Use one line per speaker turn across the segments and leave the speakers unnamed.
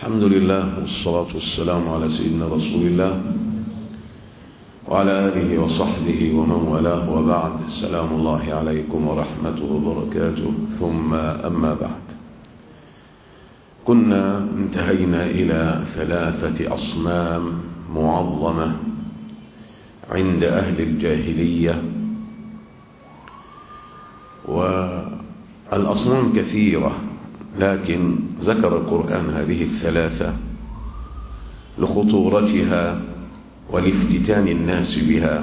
الحمد لله والصلاة والسلام على سيدنا رسول الله وعلى آله وصحبه ومن والاه وبعد السلام الله عليكم ورحمته وبركاته ثم أما بعد كنا انتهينا إلى ثلاثة أصنام معظمة عند أهل الجاهلية والأصنام كثيرة لكن ذكر القرآن هذه الثلاثة لخطورتها ولافتتان الناس بها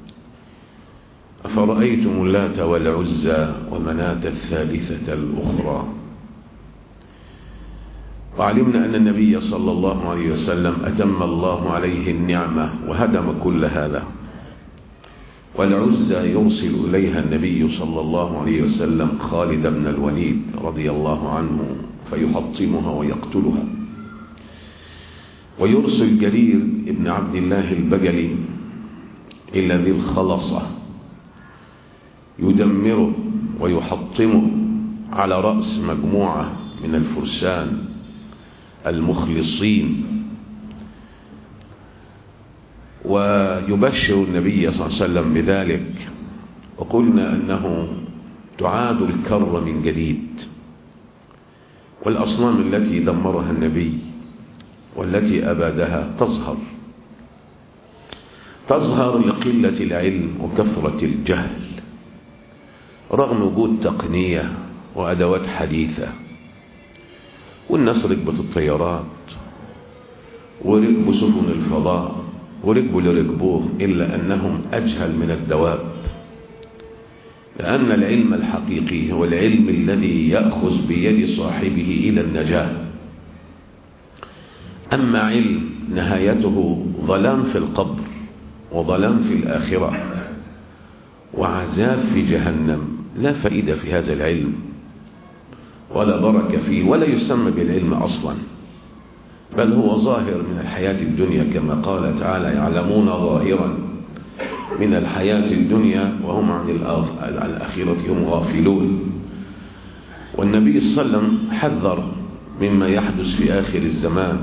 أفرأيتم اللات والعزى ومناة الثالثة الأخرى وعلمنا أن النبي صلى الله عليه وسلم أتم الله عليه النعمة وهدم كل هذا والعزى يرسل إليها النبي صلى الله عليه وسلم خالد بن الوليد رضي الله عنه فيحطمها ويقتلها ويرسل جرير ابن عبد الله البجلي إلى ذي الخلصة يدمره ويحطمه على رأس مجموعة من الفرسان المخلصين ويبشر النبي صلى الله عليه وسلم بذلك وقلنا أنه تعاد الكر من جديد والأصنام التي دمرها النبي والتي أبادها تظهر تظهر لقلة العلم وكثرة الجهل رغم وجود تقنية وأدوات حديثة والناس ركبت الطيارات وركبوا سفن الفضاء وركبوا لركبوه إلا أنهم أجهل من الدواب لأن العلم الحقيقي هو العلم الذي يأخذ بيد صاحبه إلى النجاة أما علم نهايته ظلام في القبر وظلام في الآخرة وعذاب في جهنم لا فائدة في هذا العلم ولا بركة فيه ولا يسمى بالعلم أصلا بل هو ظاهر من الحياة الدنيا كما قال تعالى يعلمون ظاهرا من الحياة الدنيا وهم عن الأخيرة هم غافلون والنبي صلى الله عليه وسلم حذر مما يحدث في آخر الزمان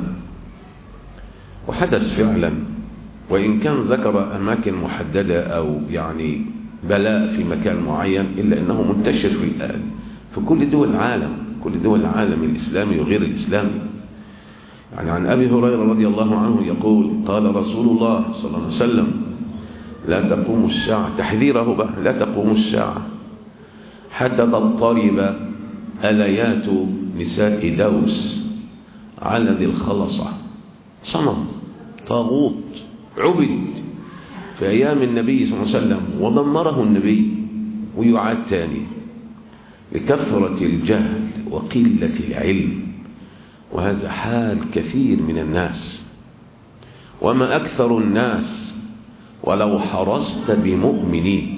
وحدث فعلا وإن كان ذكر أماكن محددة أو يعني بلاء في مكان معين إلا أنه منتشر في الآن في كل دول العالم كل دول العالم الإسلامي وغير الإسلامي يعني عن أبي هريرة رضي الله عنه يقول قال رسول الله صلى الله عليه وسلم لا تقوم الساعة تحذيره بقى لا تقوم الساعة حتى تضطرب أليات نساء دوس على ذي الخلصة صنم طاغوت عبد في أيام النبي صلى الله عليه وسلم ودمره النبي ويعاد تاني لكثرة الجهل وقلة العلم وهذا حال كثير من الناس وما أكثر الناس ولو حرصت بمؤمنين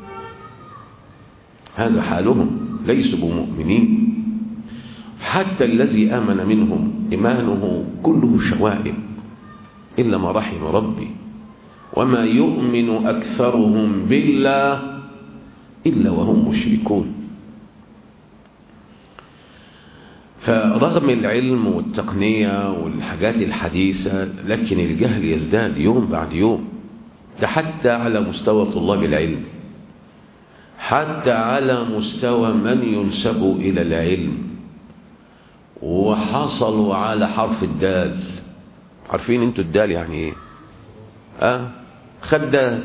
هذا حالهم ليسوا بمؤمنين حتى الذي آمن منهم إيمانه كله شوائب إلا ما رحم ربي وما يؤمن أكثرهم بالله إلا وهم مشركون فرغم العلم والتقنية والحاجات الحديثة لكن الجهل يزداد يوم بعد يوم ده حتى على مستوى طلاب العلم حتى على مستوى من ينسب إلى العلم وحصلوا على حرف الدال عارفين انتوا الدال يعني ايه اه خدال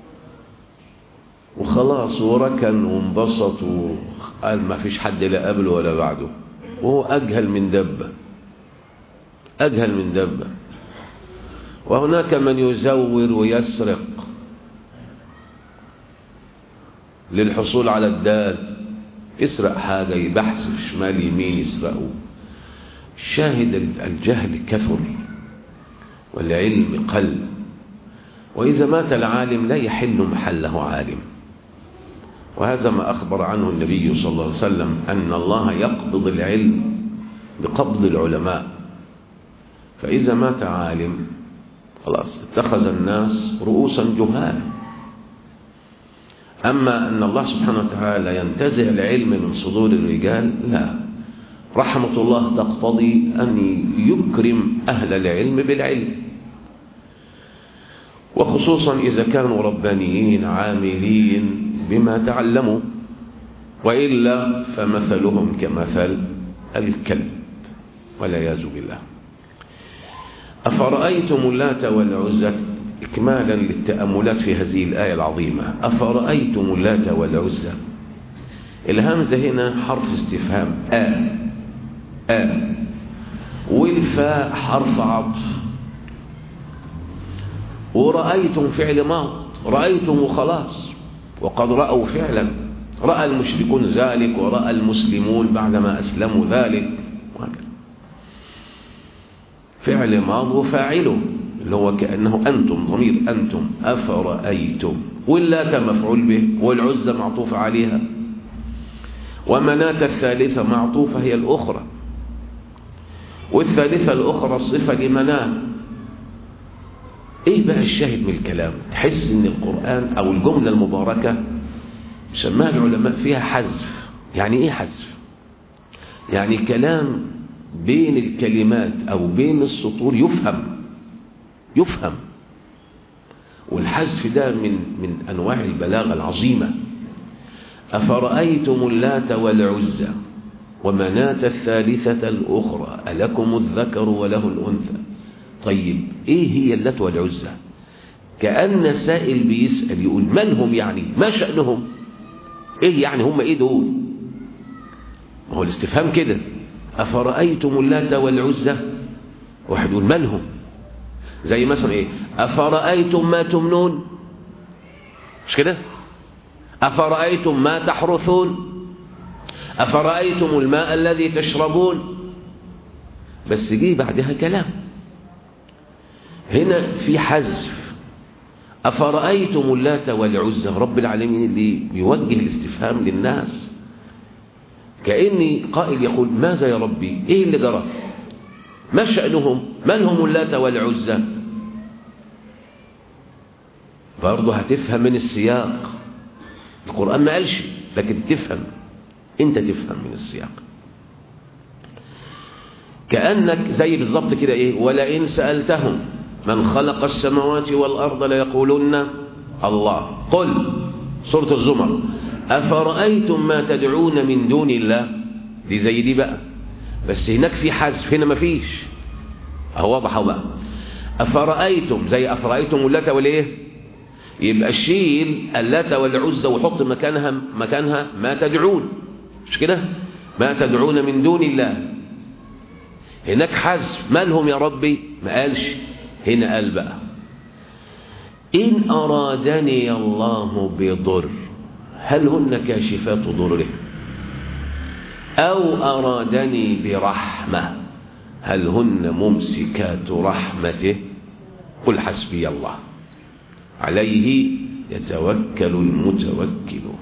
وخلاص وركن وانبسط وقال ما فيش حد لا قبله ولا بعده وهو أجهل من دبة أجهل من دبة وهناك من يزور ويسرق للحصول على الدال يسرق حاجة يبحث في شمال يمين يسرقه شاهد الجهل كثر والعلم قل وإذا مات العالم لا يحل محله عالم وهذا ما أخبر عنه النبي صلى الله عليه وسلم أن الله يقبض العلم بقبض العلماء فإذا مات عالم خلاص اتخذ الناس رؤوسا جهالا أما أن الله سبحانه وتعالى ينتزع العلم من صدور الرجال لا رحمة الله تقتضي أن يكرم أهل العلم بالعلم وخصوصا إذا كانوا ربانيين عاملين بما تعلموا وإلا فمثلهم كمثل الكلب والعياذ بالله أفرأيتم اللات والعزى إكمالا للتأملات في هذه الآية العظيمة أفرأيتم اللات والعزى الهمزة هنا حرف استفهام آ آ والفاء حرف عطف ورأيتم فعل ماض رأيتم وخلاص وقد رأوا فعلا رأى المشركون ذلك ورأى المسلمون بعدما أسلموا ذلك وهكذا فعل ماض وفاعله اللي هو كأنه أنتم ضمير أنتم أفرأيتم واللات مفعول به والعزة معطوف عليها ومناة الثالثة معطوفة هي الأخرى والثالثة الأخرى الصفة لمناة إيه بقى الشاهد من الكلام تحس إن القرآن أو الجملة المباركة سماها العلماء فيها حذف يعني إيه حذف يعني كلام بين الكلمات أو بين السطور يفهم يفهم والحذف ده من من أنواع البلاغة العظيمة أفرأيتم اللات والعزى ومناة الثالثة الأخرى ألكم الذكر وله الأنثى طيب إيه هي اللات والعزى كأن سائل بيسأل يقول من هم يعني ما شأنهم إيه يعني هم إيه دول ما هو الاستفهام كده أفرأيتم اللات والعزى واحد يقول من هم زي مثلا إيه أفرأيتم ما تمنون مش كده أفرأيتم ما تحرثون أفرأيتم الماء الذي تشربون بس جه بعدها كلام هنا في حذف أفرأيتم اللات والعزى رب العالمين اللي يوجه الاستفهام للناس كأني قائل يقول ماذا يا ربي إيه اللي جرى ما شأنهم من هم اللات والعزى برضه هتفهم من السياق القرآن ما قالش لكن تفهم انت تفهم من السياق كأنك زي بالظبط كده ايه ولئن سألتهم من خلق السماوات والأرض ليقولن الله قل سورة الزمر أفرأيتم ما تدعون من دون الله دي زي دي بقى بس هناك في حذف هنا ما فيش اهو واضح بقى أفرأيتم زي أفرأيتم اللات والإيه يبقى شيل اللات والعزى وحط مكانها مكانها ما تدعون مش كده ما تدعون من دون الله هناك حذف مالهم يا ربي ما قالش هنا قال بقى إن أرادني الله بضر هل هن كاشفات ضره أو أرادني برحمة هل هن ممسكات رحمته قل حسبي الله عليه يتوكل المتوكلون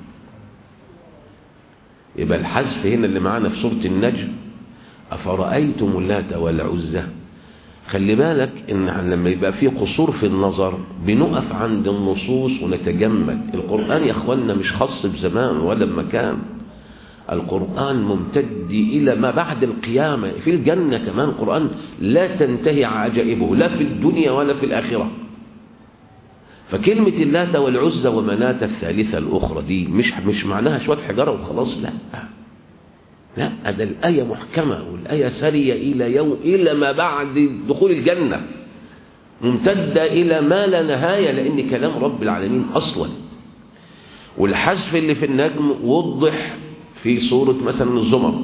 يبقى الحذف هنا اللي معانا في سورة النجم أفرأيتم اللات والعزى خلي بالك إن لما يبقى في قصور في النظر بنقف عند النصوص ونتجمد القرآن يا أخوانا مش خاص بزمان ولا بمكان القرآن ممتد إلى ما بعد القيامة في الجنة كمان القرآن لا تنتهي عجائبه لا في الدنيا ولا في الآخرة فكلمة اللات والعزى ومناة الثالثة الأخرى دي مش مش معناها شوية حجارة وخلاص لا لا ده الآية محكمة والآية سارية إلى يوم إلى ما بعد دخول الجنة ممتدة إلى ما لا نهاية لأن كلام رب العالمين أصلا والحذف اللي في النجم وضح في سورة مثلا الزمر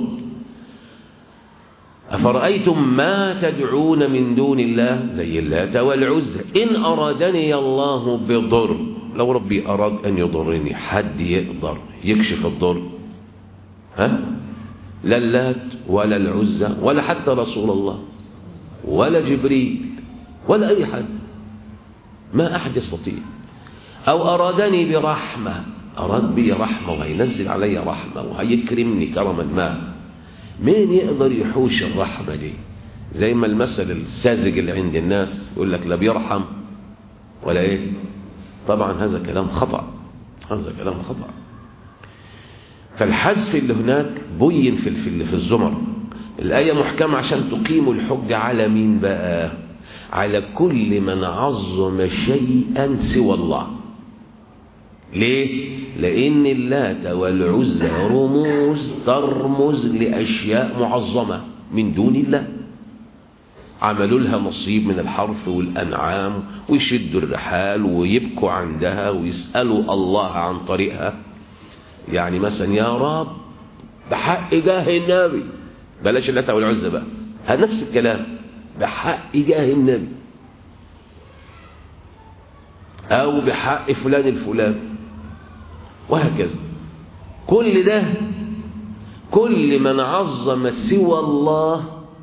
أفرأيتم ما تدعون من دون الله زي اللات والعزى إن أرادني الله بضر لو ربي أراد أن يضرني حد يقدر يكشف الضر ها لا اللات ولا العزى ولا حتى رسول الله ولا جبريل ولا أي حد ما أحد يستطيع أو أرادني برحمة أراد بي رحمة وهينزل علي رحمة وهيكرمني كرما ما مين يقدر يحوش الرحمة دي زي ما المثل الساذج اللي عند الناس يقول لك لا بيرحم ولا ايه طبعا هذا كلام خطأ هذا كلام خطأ فالحذف اللي هناك بين في في في الزمر الآية محكمة عشان تقيم الحج على مين بقى على كل من عظم شيئا سوى الله ليه لأن اللات والعزى رموز ترمز لأشياء معظمة من دون الله عملوا لها نصيب من الحرث والأنعام ويشدوا الرحال ويبكوا عندها ويسألوا الله عن طريقها يعني مثلا يا رب بحق جاه النبي بلاش اللات والعزى بقى هذا نفس الكلام بحق جاه النبي أو بحق فلان الفلان وهكذا كل ده كل من عظم سوى الله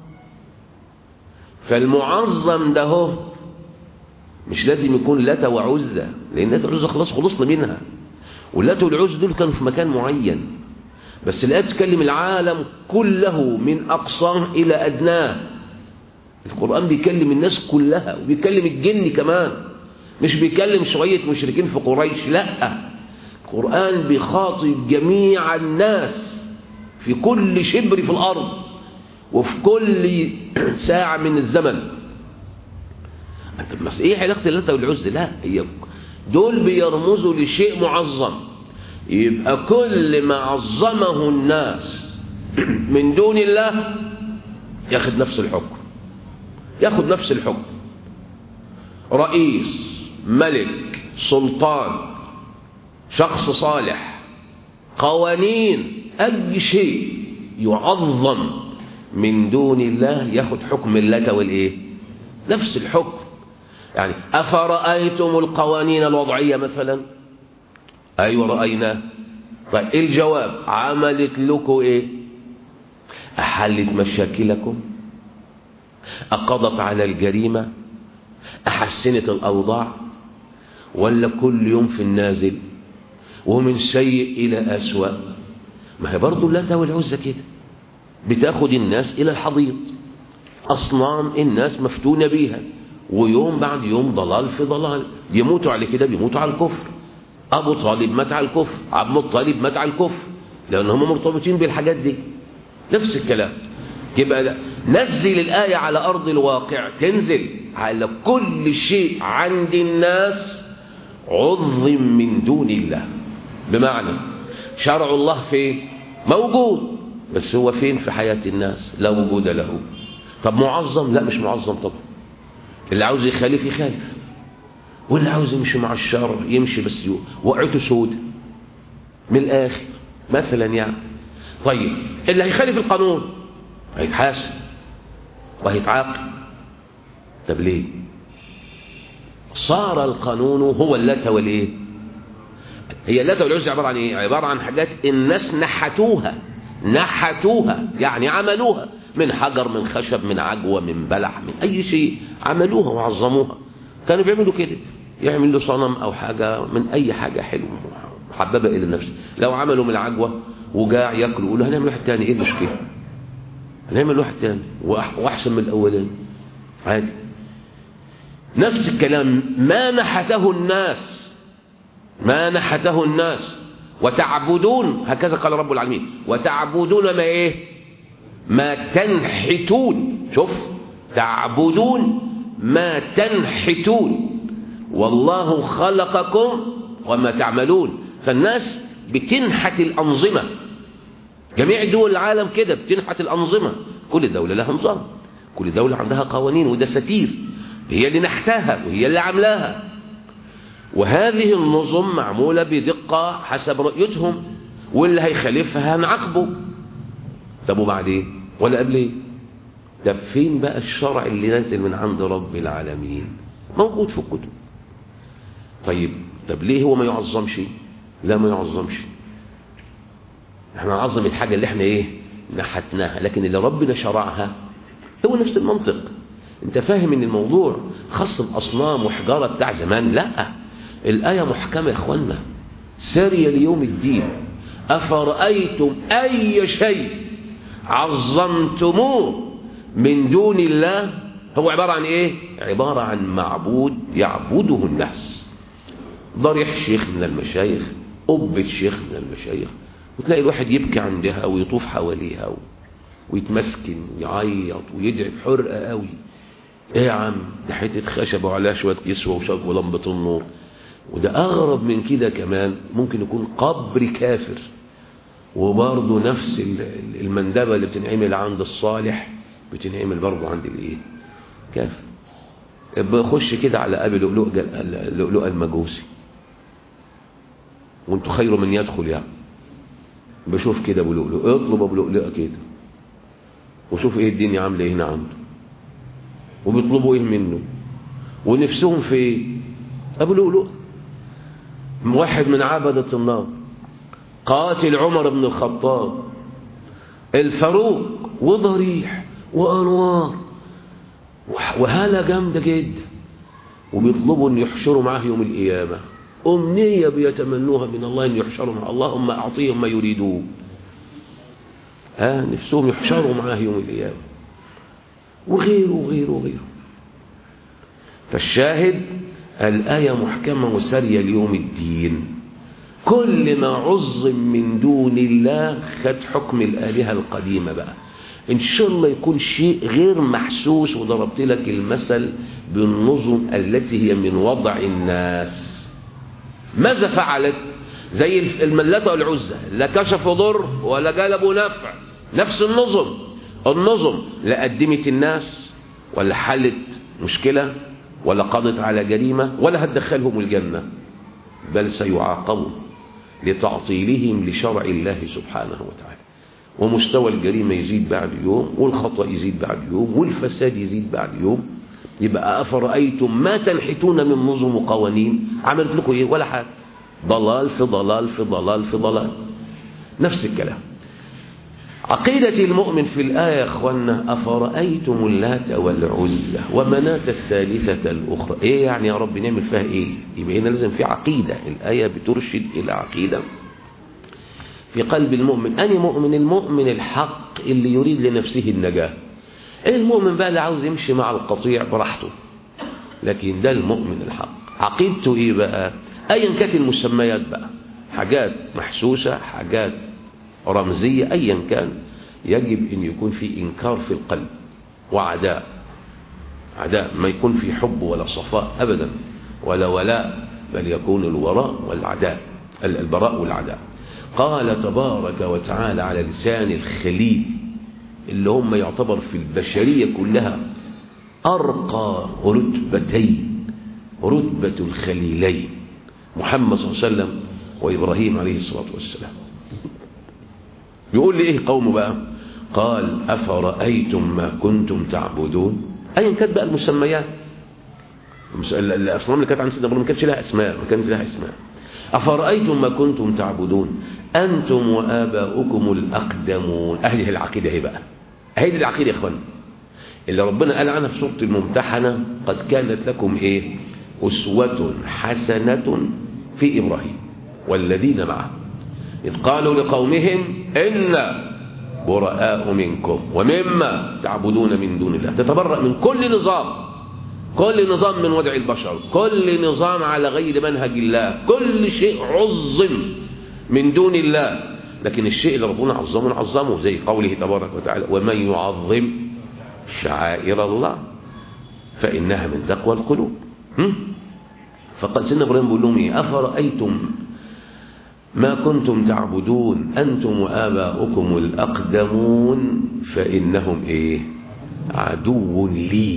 فالمعظم ده هو مش لازم يكون لات وعزة لأن لات وعزة خلاص خلصنا منها واللات والعزة دول كانوا في مكان معين بس الآية بتكلم العالم كله من أقصاه إلى أدناه القرآن بيكلم الناس كلها وبيكلم الجن كمان مش بيكلم شوية مشركين في قريش لا القرآن بيخاطب جميع الناس في كل شبر في الأرض وفي كل ساعة من الزمن أنت بس إيه علاقة اللات والعزة لا هي دول بيرمزوا لشيء معظم يبقى كل ما عظمه الناس من دون الله ياخد نفس الحكم ياخد نفس الحكم رئيس ملك سلطان شخص صالح قوانين أي شيء يعظم من دون الله ياخد حكم اللات والإيه نفس الحكم يعني أفرأيتم القوانين الوضعية مثلا أيوة رأينا طيب إيه الجواب عملت لكم إيه أحلت مشاكلكم أقضت على الجريمة أحسنت الأوضاع ولا كل يوم في النازل ومن سيء إلى أسوأ ما هي برضو اللات والعزة كده بتاخد الناس إلى الحضيض أصنام الناس مفتونة بيها ويوم بعد يوم ضلال في ضلال يموتوا على كده بيموتوا على الكفر أبو طالب مات على الكفر عبد المطلب مات على الكفر لأن هم مرتبطين بالحاجات دي نفس الكلام يبقى ده. نزل الآية على أرض الواقع تنزل على كل شيء عند الناس عظم من دون الله بمعنى شرع الله فين موجود بس هو فين في حياة الناس لا وجود له طب معظم لا مش معظم طبعا اللي عاوز يخالف يخالف واللي عاوز يمشي مع الشر يمشي بس وقعته سود من الآخر مثلا يعني طيب اللي هيخالف القانون هيتحاسب وهيتعاقب طب ليه صار القانون هو اللات والايه هي اللات والعزى عباره عن ايه عباره عن حاجات الناس نحتوها نحتوها يعني عملوها من حجر من خشب من عجوه من بلح من اي شيء عملوها وعظموها كانوا بيعملوا كده يعمل له صنم او حاجه من اي حاجه حلوه محببه الى النفس لو عملوا من العجوه وجاع ياكلوا يقولوا هنعمل واحد تاني ايه المشكله هنعمل واحد تاني واحسن من الاولاني عادي نفس الكلام ما نحته الناس ما نحته الناس وتعبدون هكذا قال رب العالمين وتعبدون ما ايه ما تنحتون شوف تعبدون ما تنحتون والله خلقكم وما تعملون فالناس بتنحت الأنظمة جميع دول العالم كده بتنحت الأنظمة كل دولة لها نظام كل دولة عندها قوانين ودساتير هي اللي نحتاها وهي اللي عملاها وهذه النظم معمولة بدقة حسب رؤيتهم واللي هيخالفها هنعاقبه طب وبعدين ولا قبل ايه طب فين بقى الشرع اللي نازل من عند رب العالمين موجود في الكتب طيب طب ليه هو ما يعظمش لا ما يعظمش احنا نعظم الحاجة اللي احنا ايه نحتناها لكن اللي ربنا شرعها هو نفس المنطق انت فاهم ان الموضوع خاص باصنام وحجاره بتاع زمان لا الايه محكمه يا اخوانا ساريه ليوم الدين افرايتم اي شيء عظمتموه من دون الله هو عباره عن ايه عباره عن معبود يعبده الناس ضريح شيخ من المشايخ قبه شيخ من المشايخ وتلاقي الواحد يبكي عندها ويطوف حواليها و... ويتمسكن ويعيط ويدعي بحرقة قوي ايه يا عم ده حتة خشبة وعليها شوية كسوة وشق ولمبة النور وده أغرب من كده كمان ممكن يكون قبر كافر وبرضه نفس المندبة اللي بتنعمل عند الصالح بتنعمل برضه عند الايه كافر بخش كده على ابي لؤلؤ المجوسي وانتوا خير من يدخل يعني بشوف كده ابو لؤلؤ اطلب ابو لؤلؤه كده وشوف ايه الدنيا عامله هنا عنده وبيطلبوا ايه منه ونفسهم في ايه ابو لؤلؤ واحد من عبدة النار قاتل عمر بن الخطاب الفاروق وضريح وانوار وهالة جامدة جدا وبيطلبوا ان يحشروا معاه يوم القيامة أمنية بيتمنوها من الله ان يحشروا مع اللهم أعطيهم ما يريدون ها نفسهم يحشروا معاه يوم القيامة وغيره وغيره وغيره فالشاهد الآية محكمة وسارية ليوم الدين كل ما عظم من دون الله خد حكم الآلهة القديمة بقى إن شاء الله يكون شيء غير محسوس وضربت لك المثل بالنظم التي هي من وضع الناس ماذا فعلت زي الملة والعزة لا كشفوا ضر ولا جلبوا نفع نفس النظم النظم لا قدمت الناس ولا حلت مشكلة ولا قضت على جريمة ولا هتدخلهم الجنة بل سيعاقبوا لتعطيلهم لشرع الله سبحانه وتعالى ومستوى الجريمة يزيد بعد يوم والخطأ يزيد بعد يوم والفساد يزيد بعد يوم يبقى أفرأيتم ما تنحتون من نظم وقوانين عملت لكم إيه ولا حاجة ضلال في ضلال في ضلال في ضلال نفس الكلام عقيدة المؤمن في الآية يا أخوانا أفرأيتم اللات والعزة ومناة الثالثة الأخرى إيه يعني يا رب نعمل فيها إيه يبقى هنا لازم في عقيدة الآية بترشد إلى عقيدة في قلب المؤمن أنا مؤمن المؤمن الحق اللي يريد لنفسه النجاة المؤمن بقى اللي عاوز يمشي مع القطيع براحته لكن ده المؤمن الحق عقيدته إيه بقى أيا كانت المسميات بقى حاجات محسوسة حاجات رمزية أيا كان يجب أن يكون في إنكار في القلب وعداء عداء ما يكون في حب ولا صفاء أبدا ولا ولاء بل يكون الوراء والعداء البراء والعداء قال تبارك وتعالى على لسان الخليل اللي هم يعتبر في البشرية كلها أرقى رتبتين رتبة الخليلين محمد صلى الله عليه وسلم وإبراهيم عليه الصلاة والسلام يقول لي إيه قومه بقى قال أفرأيتم ما كنتم تعبدون أيا كانت بقى المسميات الأصنام اللي كانت عند سيدنا إبراهيم ما كانتش لها أسماء ما كانت لها أسماء أفرأيتم ما كنتم تعبدون أنتم وآباؤكم الأقدمون أهله العقيدة هي بقى هذه العقيدة يا إخوان اللي ربنا قال عنها في سورة الممتحنة قد كانت لكم إيه أسوة حسنة في إبراهيم والذين معه إذ قالوا لقومهم إنا براء منكم ومما تعبدون من دون الله تتبرأ من كل نظام كل نظام من وضع البشر كل نظام على غير منهج الله كل شيء عظم من دون الله لكن الشيء اللي ربنا عظمه نعظمه زي قوله تبارك وتعالى ومن يعظم شعائر الله فإنها من تقوى القلوب فقال سيدنا إبراهيم بيقول لهم إيه أفرأيتم ما كنتم تعبدون أنتم وآباؤكم الأقدمون فإنهم إيه عدو لي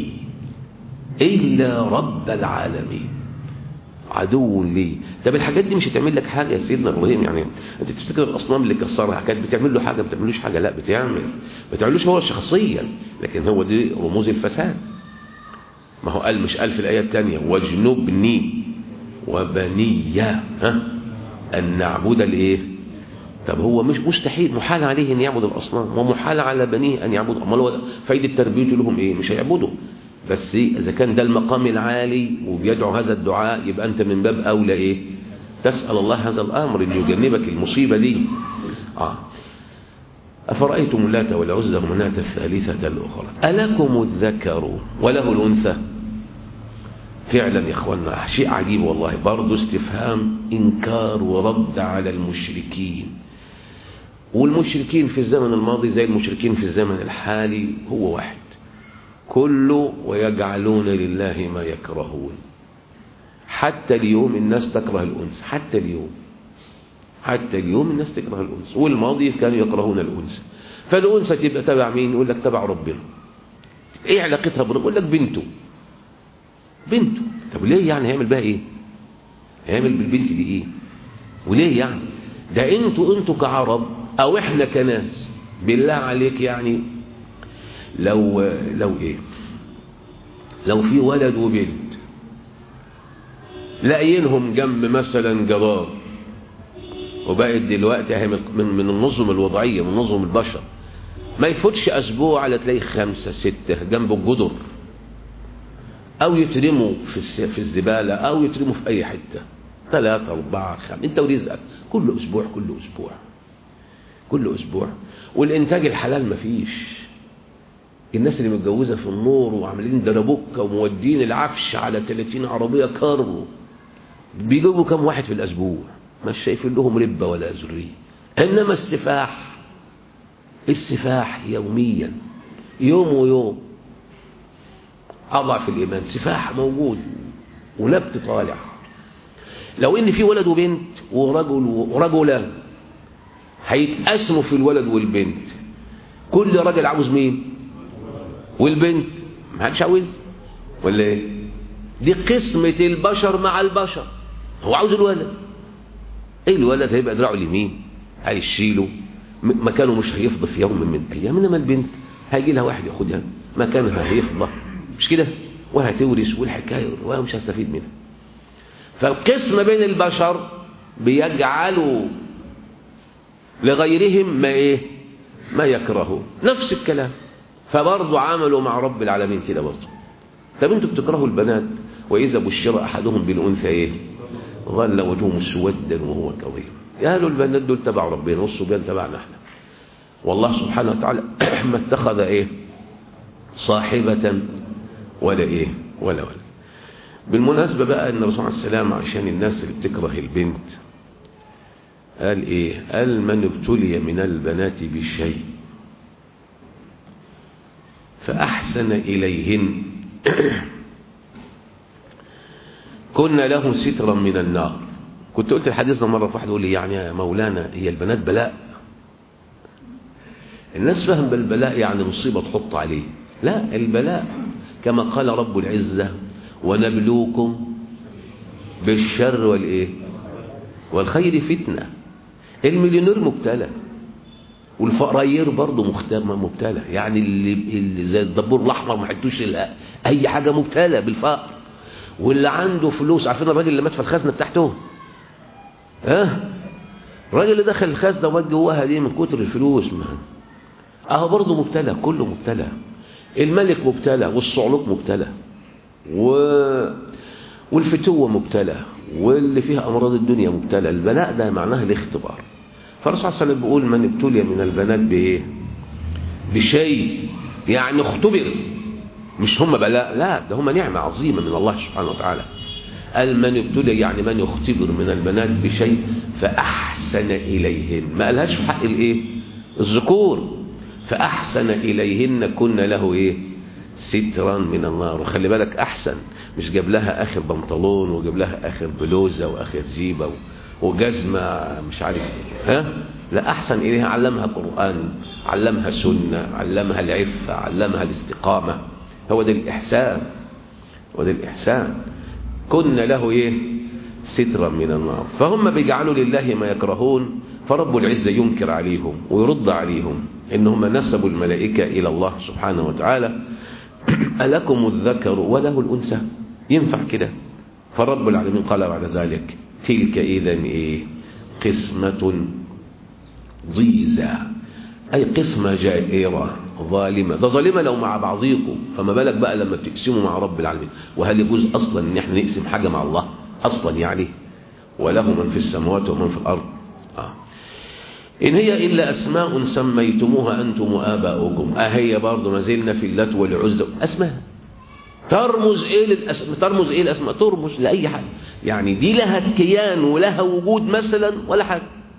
إلا رب العالمين عدو لي طب الحاجات دي مش هتعمل لك حاجة يا سيدنا إبراهيم يعني أنت تفتكر الأصنام اللي كسرها كانت بتعمل له حاجة ما بتعملوش حاجة لا بتعمل ما بتعملوش هو شخصيا لكن هو دي رموز الفساد ما هو قال مش قال في الآية الثانية واجنبني وبني ها أن نعبد الإيه طب هو مش مستحيل محال عليه أن يعبد الأصنام ومحال على بنيه أن يعبدوا أمال هو فايدة تربيته لهم إيه مش هيعبدوا بس إذا كان ده المقام العالي وبيدعو هذا الدعاء يبقى أنت من باب أولى إيه تسأل الله هذا الأمر أن يجنبك المصيبة دي آه. أفرأيتم اللات والعزى ومناة الثالثة الأخرى ألكم الذكر وله الأنثى فعلا يا إخوانا شيء عجيب والله برضه استفهام إنكار ورد على المشركين والمشركين في الزمن الماضي زي المشركين في الزمن الحالي هو واحد كله ويجعلون لله ما يكرهون حتى اليوم الناس تكره الأنس حتى اليوم حتى اليوم الناس تكره الأنس والماضي كانوا يكرهون الأنس فالأنثى تبقى تبع مين يقول لك تبع ربنا ايه علاقتها بربنا يقول لك بنته بنته طب ليه يعني هيعمل بها ايه هيعمل بالبنت دي ايه وليه يعني ده انتوا انتوا كعرب او احنا كناس بالله عليك يعني لو لو ايه لو في ولد وبنت لاقيينهم جنب مثلا جدار وبقت دلوقتي اهي من من النظم الوضعيه من نظم البشر ما يفوتش اسبوع على تلاقي خمسه سته جنب الجدر او يترموا في في الزباله او يترموا في اي حته ثلاثة أربعة خمسة أنت ورزقك كل أسبوع كل أسبوع كل أسبوع والإنتاج الحلال مفيش الناس اللي متجوزة في النور وعاملين دربوكة ومودين العفش على 30 عربية كارو بيجيبوا كم واحد في الأسبوع مش شايفين لهم ربة ولا ذرية إنما السفاح السفاح يوميا يوم ويوم أضعف الإيمان سفاح موجود ونبت طالع لو ان في ولد وبنت ورجل ورجلان هيتقسموا في الولد والبنت كل راجل عاوز مين والبنت ما حدش عاوز ولا ايه دي قسمة البشر مع البشر هو عاوز الولد ايه الولد هيبقى دراعه اليمين هيشيله مكانه مش هيفضى في يوم من الايام انما البنت هيجي لها واحد ياخدها مكانها هيفضى مش كده وهتورث والحكايه ومش هستفيد منها فالقسم بين البشر بيجعلوا لغيرهم ما ايه ما يكرهون نفس الكلام فبرضه عملوا مع رب العالمين كده برضه طب انتوا بتكرهوا البنات واذا بشر احدهم بالانثى ايه ظل وجهه مسودا وهو كظيم قالوا البنات دول تبع ربنا والصبيان تبعنا احنا والله سبحانه وتعالى ما اتخذ ايه صاحبة ولا ايه ولا ولا بالمناسبة بقى ان الرسول عليه السلام عشان الناس اللي بتكره البنت قال ايه قال من ابتلي من البنات بشيء فأحسن إليهن كنا له سترا من النار كنت قلت الحديث ده مرة واحد يقول لي يعني يا مولانا هي البنات بلاء الناس فهم بالبلاء يعني مصيبة تحط عليه لا البلاء كما قال رب العزة ونبلوكم بالشر والايه والخير فتنة المليونير مبتلى والفقراير برضه مبتلى يعني اللي, اللي زي الدبور الاحمر ما حدوش اي حاجه مبتلى بالفقر واللي عنده فلوس عارفين الراجل اللي مات في الخزنه بتاعته ها الراجل اللي دخل الخزنه ومات جواها دي من كتر الفلوس ما اهو برضه مبتلى كله مبتلى الملك مبتلى والصعلوك مبتلى و... والفتوة مبتلى واللي فيها أمراض الدنيا مبتلى البلاء ده معناه الاختبار فالرسول صلى الله عليه وسلم بيقول من ابتلي من البنات بإيه بشيء يعني اختبر مش هم بلاء لا ده هم نعمة عظيمة من الله سبحانه وتعالى قال من ابتلي يعني من يختبر من البنات بشيء فأحسن إليهن ما قالهاش في حق الإيه الذكور فأحسن إليهن كنا له إيه سترا من النار وخلي بالك أحسن مش جاب لها آخر بنطلون وجاب لها آخر بلوزة وآخر جيبة وجزمة مش عارف ها لا أحسن إليها علمها قرآن علمها سنة علمها العفة علمها الاستقامة هو ده الإحسان هو ده الإحسان كنا له إيه سترا من النار فهم بيجعلوا لله ما يكرهون فرب العزة ينكر عليهم ويرد عليهم إنهم نسبوا الملائكة إلى الله سبحانه وتعالى ألكم الذكر وله الأنثى ينفع كده فرب العالمين قال بعد ذلك تلك إذا إيه قسمة ضيزى أي قسمة جائرة ظالمة ده ظالمة لو مع بعضيكم فما بالك بقى لما تقسموا مع رب العالمين وهل يجوز أصلا إن احنا نقسم حاجة مع الله أصلا يعني وله من في السماوات ومن في الأرض آه. إن هي إلا أسماء سميتموها أنتم وآباؤكم أهي برضه ما زلنا في اللات والعزى أسماء ترمز إيه للأسماء ترمز إيه الأسماء ترمز لأي حاجة يعني دي لها كيان ولها وجود مثلا ولا حاجة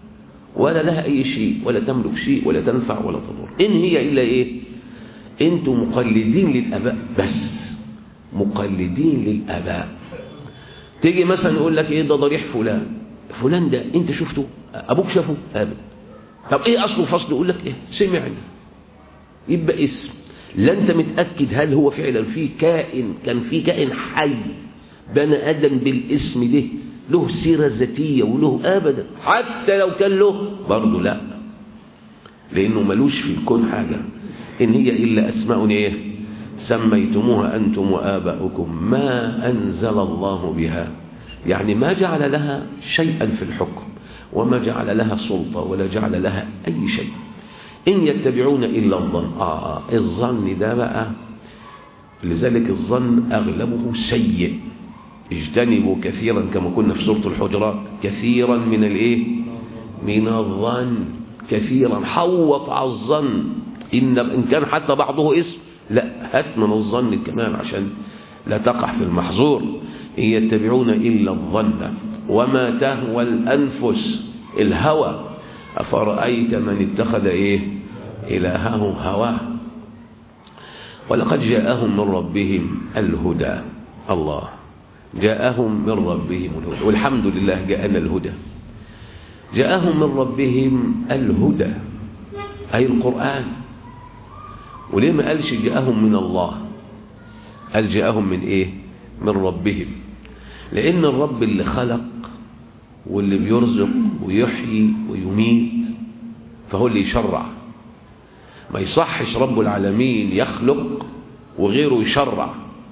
ولا لها أي شيء ولا تملك شيء ولا تنفع ولا تضر إن هي إلا إيه أنتم مقلدين للأباء بس مقلدين للآباء تيجي مثلا يقول لك إيه ده ضريح فلان فلان ده أنت شفته أبوك شافه أبدا طب إيه أصله فصله يقول لك إيه سمعني يبقى اسم لا أنت متأكد هل هو فعلا فيه كائن كان فيه كائن حي بني آدم بالاسم ده له سيرة ذاتية وله أبدا حتى لو كان له برضه لا لأنه ملوش في الكون حاجة إن هي إلا أسماء إيه سميتموها أنتم وآباؤكم ما أنزل الله بها يعني ما جعل لها شيئا في الحكم وما جعل لها سلطة ولا جعل لها أي شيء إن يتبعون إلا الظن آه, آه الظن ده بقى لذلك الظن أغلبه سيء اجتنبوا كثيرا كما كنا في سورة الحجرات كثيرا من الايه من الظن كثيرا حوط على الظن إن, إن كان حتى بعضه اسم لا هات من الظن كمان عشان لا تقع في المحظور إن يتبعون إلا الظن وما تهوى الأنفس الهوى أفرأيت من اتخذ إيه إلهه هواه ولقد جاءهم من ربهم الهدى الله جاءهم من ربهم الهدى والحمد لله جاءنا الهدى جاءهم من ربهم الهدى أي القرآن وليه ما قالش جاءهم من الله قال جاءهم من إيه من ربهم لأن الرب اللي خلق واللي بيرزق ويحيي ويميت فهو اللي يشرع ما يصحش رب العالمين يخلق وغيره يشرع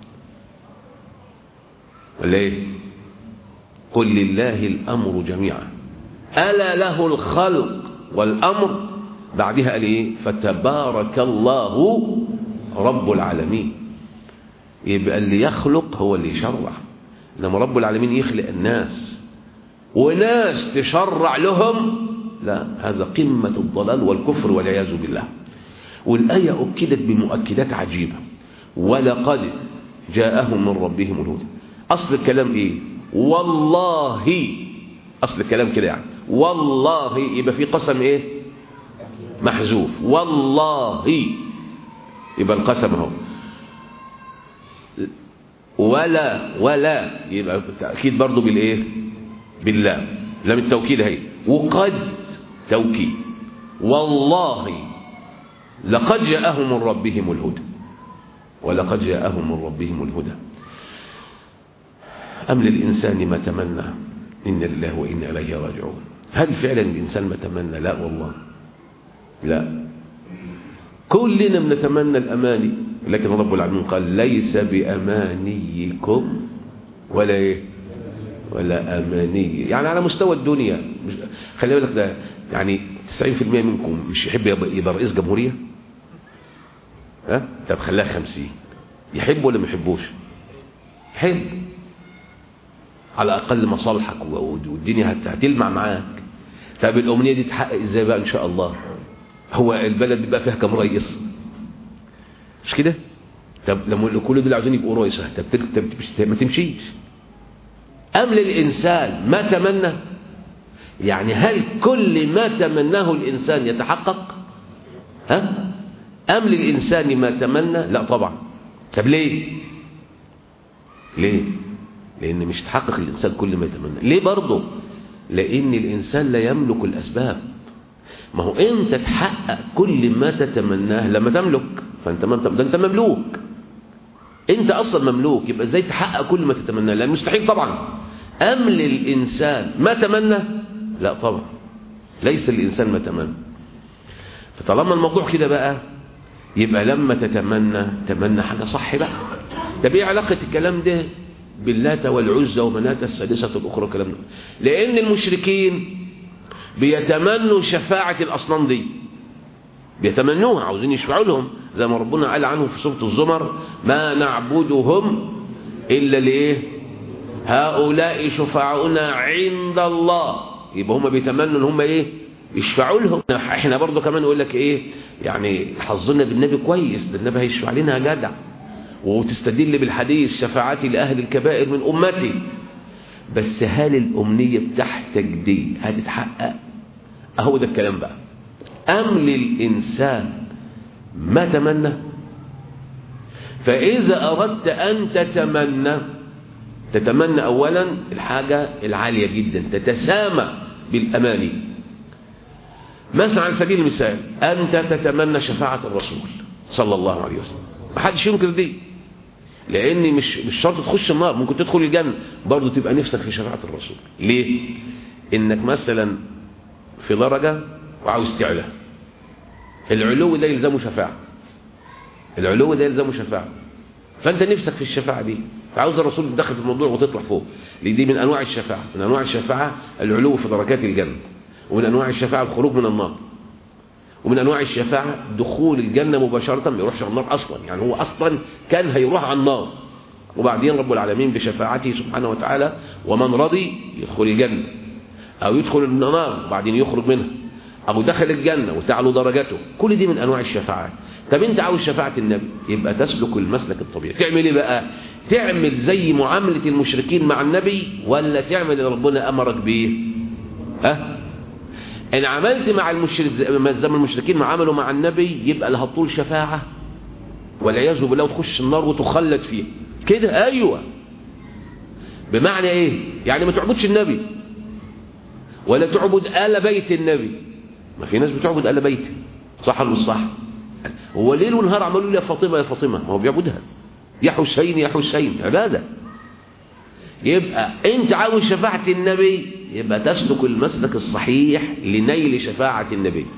ولا ايه قل لله الامر جميعا الا له الخلق والامر بعدها قال ايه فتبارك الله رب العالمين يبقى اللي يخلق هو اللي يشرع انما رب العالمين يخلق الناس وناس تشرع لهم لا هذا قمة الضلال والكفر والعياذ بالله والآية أكدت بمؤكدات عجيبة ولقد جاءهم من ربهم الهدى أصل الكلام إيه والله أصل الكلام كده يعني والله يبقى في قسم إيه محذوف والله يبقى القسم اهو ولا ولا يبقى تأكيد برضو بالإيه بالله لام التوكيد اهي وقد توكيد والله لقد جاءهم من ربهم الهدى ولقد جاءهم من ربهم الهدى أم للإنسان ما تمنى إن الله وإنا إليه راجعون هل فعلا الإنسان ما تمنى لا والله لا كلنا بنتمنى الأماني لكن رب العالمين قال ليس بأمانيكم ولا إيه ولا أماني يعني على مستوى الدنيا مش خلي بالك ده يعني 90% منكم مش يحب يبقى رئيس جمهورية ها طب خليها 50 يحب ولا ما يحبوش يحب على أقل مصالحك والدنيا هتلمع معاك طب الأمنية دي تحقق ازاي بقى إن شاء الله هو البلد بيبقى فيها كم رئيس مش كده طب لما كل دول عاوزين يبقوا رئيسة طب ما تمشيش أم للإنسان ما تمنى يعني هل كل ما تمناه الإنسان يتحقق ها أم للإنسان ما تمنى لا طبعا طب ليه ليه لأن مش تحقق الإنسان كل ما يتمنى ليه برضه لأن الإنسان لا يملك الأسباب ما هو أنت تحقق كل ما تتمناه لما تملك فأنت ما ده أنت مملوك أنت أصلا مملوك يبقى إزاي تحقق كل ما تتمناه لا مستحيل طبعا أم للإنسان ما تمنى لا طبعا ليس الإنسان ما تمنى فطالما الموضوع كده بقى يبقى لما تتمنى تمنى حاجة صح بقى طب ايه علاقة الكلام ده باللات والعزى ومناة السادسة الأخرى الكلام ده لأن المشركين بيتمنوا شفاعة الأصنام دي بيتمنوها عاوزين يشفعوا لهم زي ما ربنا قال عنهم في سورة الزمر ما نعبدهم إلا لإيه هؤلاء شفعاؤنا عند الله يبقى هم بيتمنوا ان هم ايه يشفعوا لهم احنا برضو كمان يقول لك ايه يعني حظنا بالنبي كويس ده النبي هيشفع لنا يا جدع وتستدل بالحديث شفاعتي لاهل الكبائر من امتي بس هل الامنيه بتاعتك دي هتتحقق اهو ده الكلام بقى ام للانسان ما تمنى فاذا اردت ان تتمنى تتمنى اولا الحاجه العاليه جدا تتسامى بالاماني مثلا على سبيل المثال انت تتمنى شفاعه الرسول صلى الله عليه وسلم ما حدش ينكر دي لان مش مش شرط تخش النار ممكن تدخل الجنه برضه تبقى نفسك في شفاعه الرسول ليه انك مثلا في درجه وعاوز تعلى العلو ده يلزمه شفاعه العلو ده يلزمه شفاعه فانت نفسك في الشفاعه دي فعاوز الرسول تدخل في الموضوع وتطلع فوق دي من انواع الشفاعه من انواع الشفاعه العلو في دركات الجنه ومن انواع الشفاعه الخروج من النار ومن انواع الشفاعه دخول الجنه مباشره ما يروحش على النار اصلا يعني هو اصلا كان هيروح على النار وبعدين رب العالمين بشفاعته سبحانه وتعالى ومن رضي يدخل الجنه او يدخل النار وبعدين يخرج منها او دخل الجنه وتعلو درجته كل دي من انواع الشفاعات طب انت عاوز شفاعه النبي يبقى تسلك المسلك الطبيعي تعمل ايه بقى تعمل زي معامله المشركين مع النبي ولا تعمل اللي ربنا امرك بيه ها ان عملت مع المشرك زي ما المشركين ما عملوا مع النبي يبقى لا هتطول شفاعه والعياذ بالله وتخش النار وتخلد فيها كده ايوه بمعنى ايه يعني ما تعبدش النبي ولا تعبد آل بيت النبي ما في ناس بتعبد آل بيته صح ولا مش صح هو ليل ونهار عملوا لي يا فاطمه يا فاطمه ما هو بيعبدها يا حسين يا حسين عباده يبقى انت عاوز شفاعه النبي يبقى تسلك المسلك الصحيح لنيل شفاعه النبي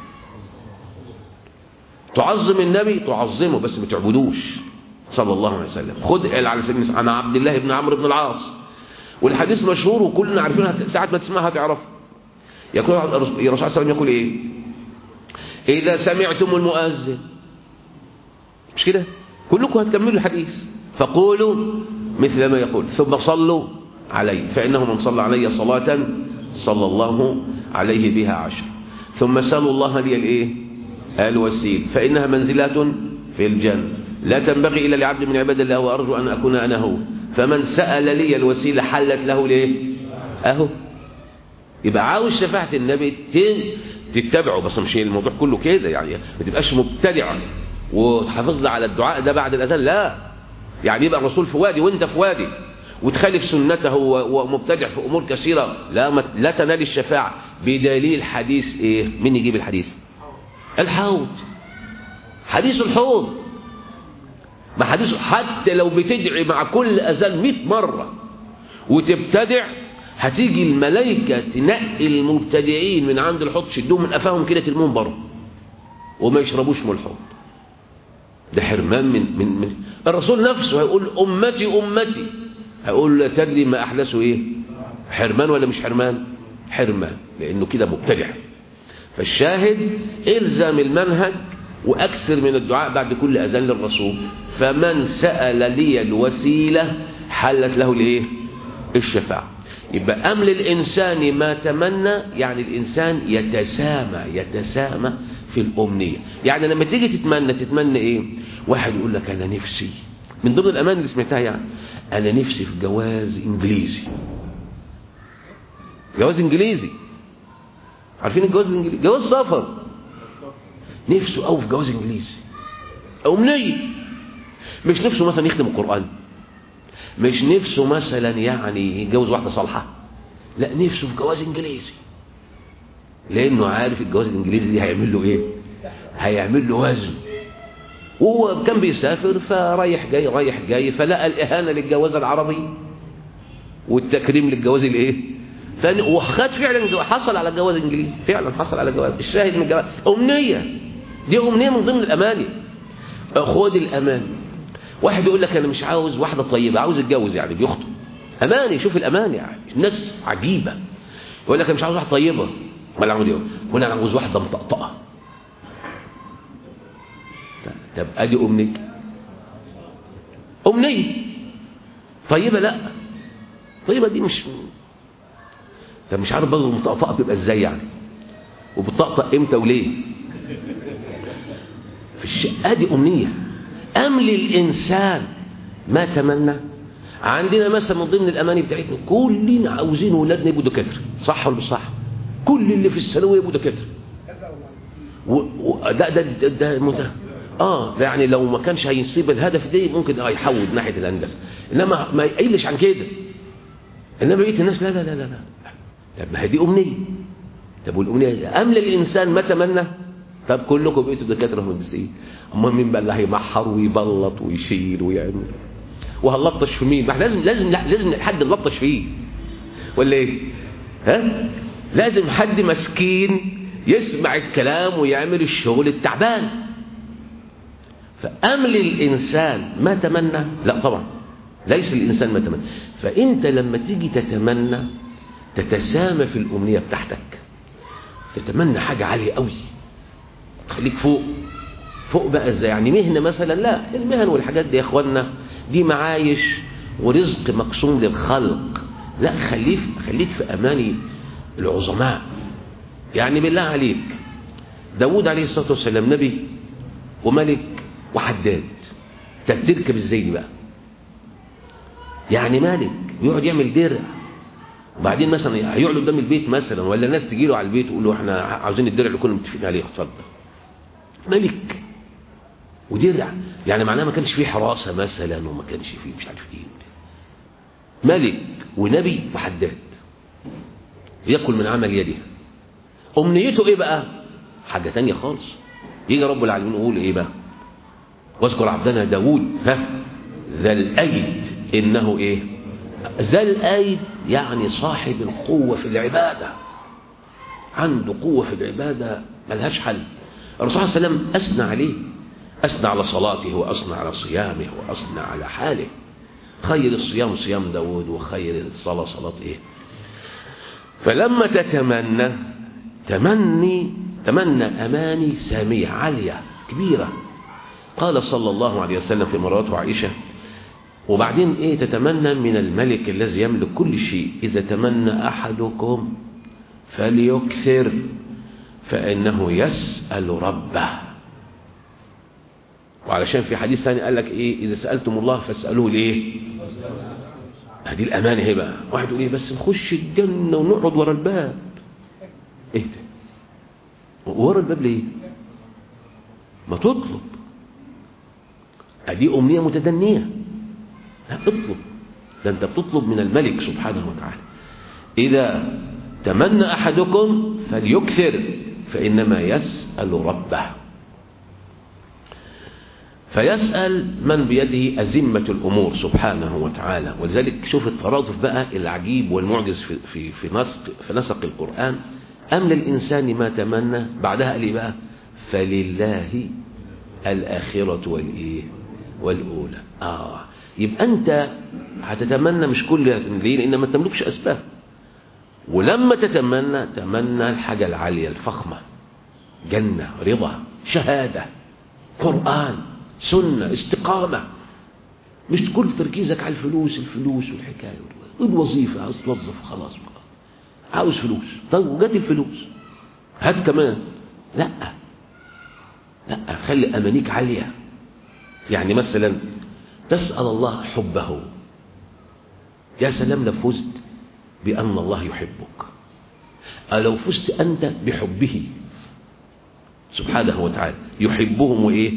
تعظم النبي تعظمه بس ما تعبدوش صلى الله عليه وسلم خد على سبيل المثال عن عبد الله بن عمرو بن العاص والحديث مشهور وكلنا عارفينها ساعه ما تسمعها تعرف يقول الرسول صلى الله عليه وسلم يقول ايه اذا سمعتم المؤذن مش كده كلكم هتكملوا الحديث فقولوا مثل ما يقول ثم صلوا علي فإنه من صلى علي صلاة صلى الله عليه بها عشر ثم سألوا الله لي الايه الوسيل فإنها منزلة في الجنة لا تنبغي إلا لعبد من عباد الله وأرجو أن أكون أنا هو فمن سأل لي الوسيلة حلت له ليه أهو يبقى عاوز شفاعة النبي تتبعه بس مش الموضوع كله كده يعني ما تبقاش مبتدع وتحافظ على الدعاء ده بعد الأذان لا يعني يبقى الرسول في وادي وانت في وادي وتخالف سنته ومبتدع في أمور كثيرة لا ما لا تنال الشفاعة بدليل حديث ايه مين يجيب الحديث الحوض حديث الحوض ما حديث حتى لو بتدعي مع كل أذان 100 مرة وتبتدع هتيجي الملائكة تنقي المبتدعين من عند الحوض تشدهم من قفاهم كده تلمون بره وما يشربوش من الحوض ده حرمان من من من الرسول نفسه هيقول امتي امتي هيقول لا تدري ما احدثوا ايه حرمان ولا مش حرمان حرمان لانه كده مبتدع فالشاهد الزم المنهج واكثر من الدعاء بعد كل اذان للرسول فمن سال لي الوسيله حلت له الايه الشفاعه يبقى أم للإنسان ما تمنى يعني الإنسان يتسامى يتسامى في الأمنية يعني لما تيجي تتمنى تتمنى إيه واحد يقول لك أنا نفسي من ضمن الأمان اللي سمعتها يعني أنا نفسي في جواز إنجليزي جواز إنجليزي عارفين الجواز الإنجليزي جواز سفر نفسه أو في جواز إنجليزي أمنية مش نفسه مثلا يخدم القرآن مش نفسه مثلا يعني يتجوز واحدة صالحة لا نفسه في جواز انجليزي لانه عارف الجواز الانجليزي دي هيعمل له ايه هيعمل له وزن وهو كان بيسافر فرايح جاي رايح جاي فلقى الاهانه للجواز العربي والتكريم للجواز الايه وخد فعلا حصل على جواز انجليزي فعلا حصل على جواز الشاهد من الجواز امنيه دي امنيه من ضمن الاماني خد الامان واحد يقول لك انا مش عاوز واحده طيبه عاوز اتجوز يعني بيخطب اماني شوف الامان يعني الناس عجيبه يقول لك انا مش عاوز واحده طيبه امال عاوز ايه ولا انا عاوز واحده مطقطقه طب ادي امنيه امنيه طيبه لا طيبه دي مش طب مش عارف برضه المطقطقه بتبقى ازاي يعني وبتطقطق امتى وليه في الش... ادي امنيه أم للإنسان ما تمنى عندنا مثلا من ضمن الأماني بتاعتنا كلنا عاوزين ولادنا يبقوا دكاترة صح ولا مش صح كل اللي في الثانويه يبقوا دكاتره وده ده ده, ده, ده اه ده يعني لو ما كانش هيصيب الهدف دي ممكن اه يحود ناحيه الهندسه انما ما يقلش عن كده انما بقيه الناس لا لا لا لا لا طب ما هي دي امنيه طب والامنيه امل الانسان ما تمنى طب كلكم بقيتوا دكاتره مهندسين امال مين بقى اللي هيمحر ويبلط ويشيل ويعمل وهنلطش في مين ما احنا لازم لازم لازم حد نلطش فيه ولا ايه ها لازم حد مسكين يسمع الكلام ويعمل الشغل التعبان فأمل الإنسان ما تمنى لا طبعا ليس الإنسان ما تمنى فأنت لما تيجي تتمنى تتسامى في الأمنية بتاعتك تتمنى حاجة عالية قوي خليك فوق فوق بقى ازاي يعني مهنة مثلا لا المهن والحاجات دي يا اخوانا دي معايش ورزق مقسوم للخلق لا خليك خليك في اماني العظماء يعني بالله عليك داود عليه الصلاة والسلام نبي وملك وحداد طب تركب ازاي دي بقى يعني مالك بيقعد يعمل درع وبعدين مثلا هيقعد قدام البيت مثلا ولا الناس تجي له على البيت ويقول له احنا عاوزين الدرع اللي كنا متفقين عليه اتفضل ملك ودرع يعني معناه ما كانش فيه حراسة مثلا وما كانش فيه مش عارف ايه ملك ونبي وحداد يأكل من عمل يده أمنيته ايه بقى حاجة تانية خالص يجي رب العالمين يقول ايه بقى واذكر عبدنا داود ها ذا الأيد إنه ايه ذا الأيد يعني صاحب القوة في العبادة عنده قوة في العبادة ملهاش حل الرسول صلى الله عليه وسلم أثنى عليه أثنى على صلاته وأثنى على صيامه وأثنى على حاله خير الصيام صيام داود وخير الصلاة صلاة إيه فلما تتمنى تمني تمنى أماني سامية عالية كبيرة قال صلى الله عليه وسلم في مراته عائشة وبعدين إيه تتمنى من الملك الذي يملك كل شيء إذا تمنى أحدكم فليكثر فإنه يسأل ربه وعلشان في حديث ثاني قال لك إيه إذا سألتم الله فاسألوه ليه هذه الأمانة هي بقى واحد يقول إيه بس نخش الجنة ونقعد ورا الباب إيه ده ورا الباب ليه ما تطلب هذه أمنية متدنية لا اطلب ده أنت بتطلب من الملك سبحانه وتعالى إذا تمنى أحدكم فليكثر فإنما يسأل ربه فيسأل من بيده أزمة الأمور سبحانه وتعالى ولذلك شوف الترادف بقى العجيب والمعجز في, في, في, نسق, في نسق القرآن أم للإنسان ما تمنى بعدها قال بقى فلله الآخرة والإيه والأولى آه يبقى أنت هتتمنى مش كل ليه لأن ما تملكش أسباب ولما تتمنى تمنى الحاجة العالية الفخمة جنة رضا شهادة قرآن سنة استقامة مش كل تركيزك على الفلوس الفلوس والحكاية الوظيفة عاوز توظف خلاص خلاص عاوز فلوس طيب وجات الفلوس هات كمان لا لا خلي أمانيك عالية يعني مثلا تسأل الله حبه يا سلام لو فزت بأن الله يحبك لو فزت أنت بحبه سبحانه وتعالى يحبهم وإيه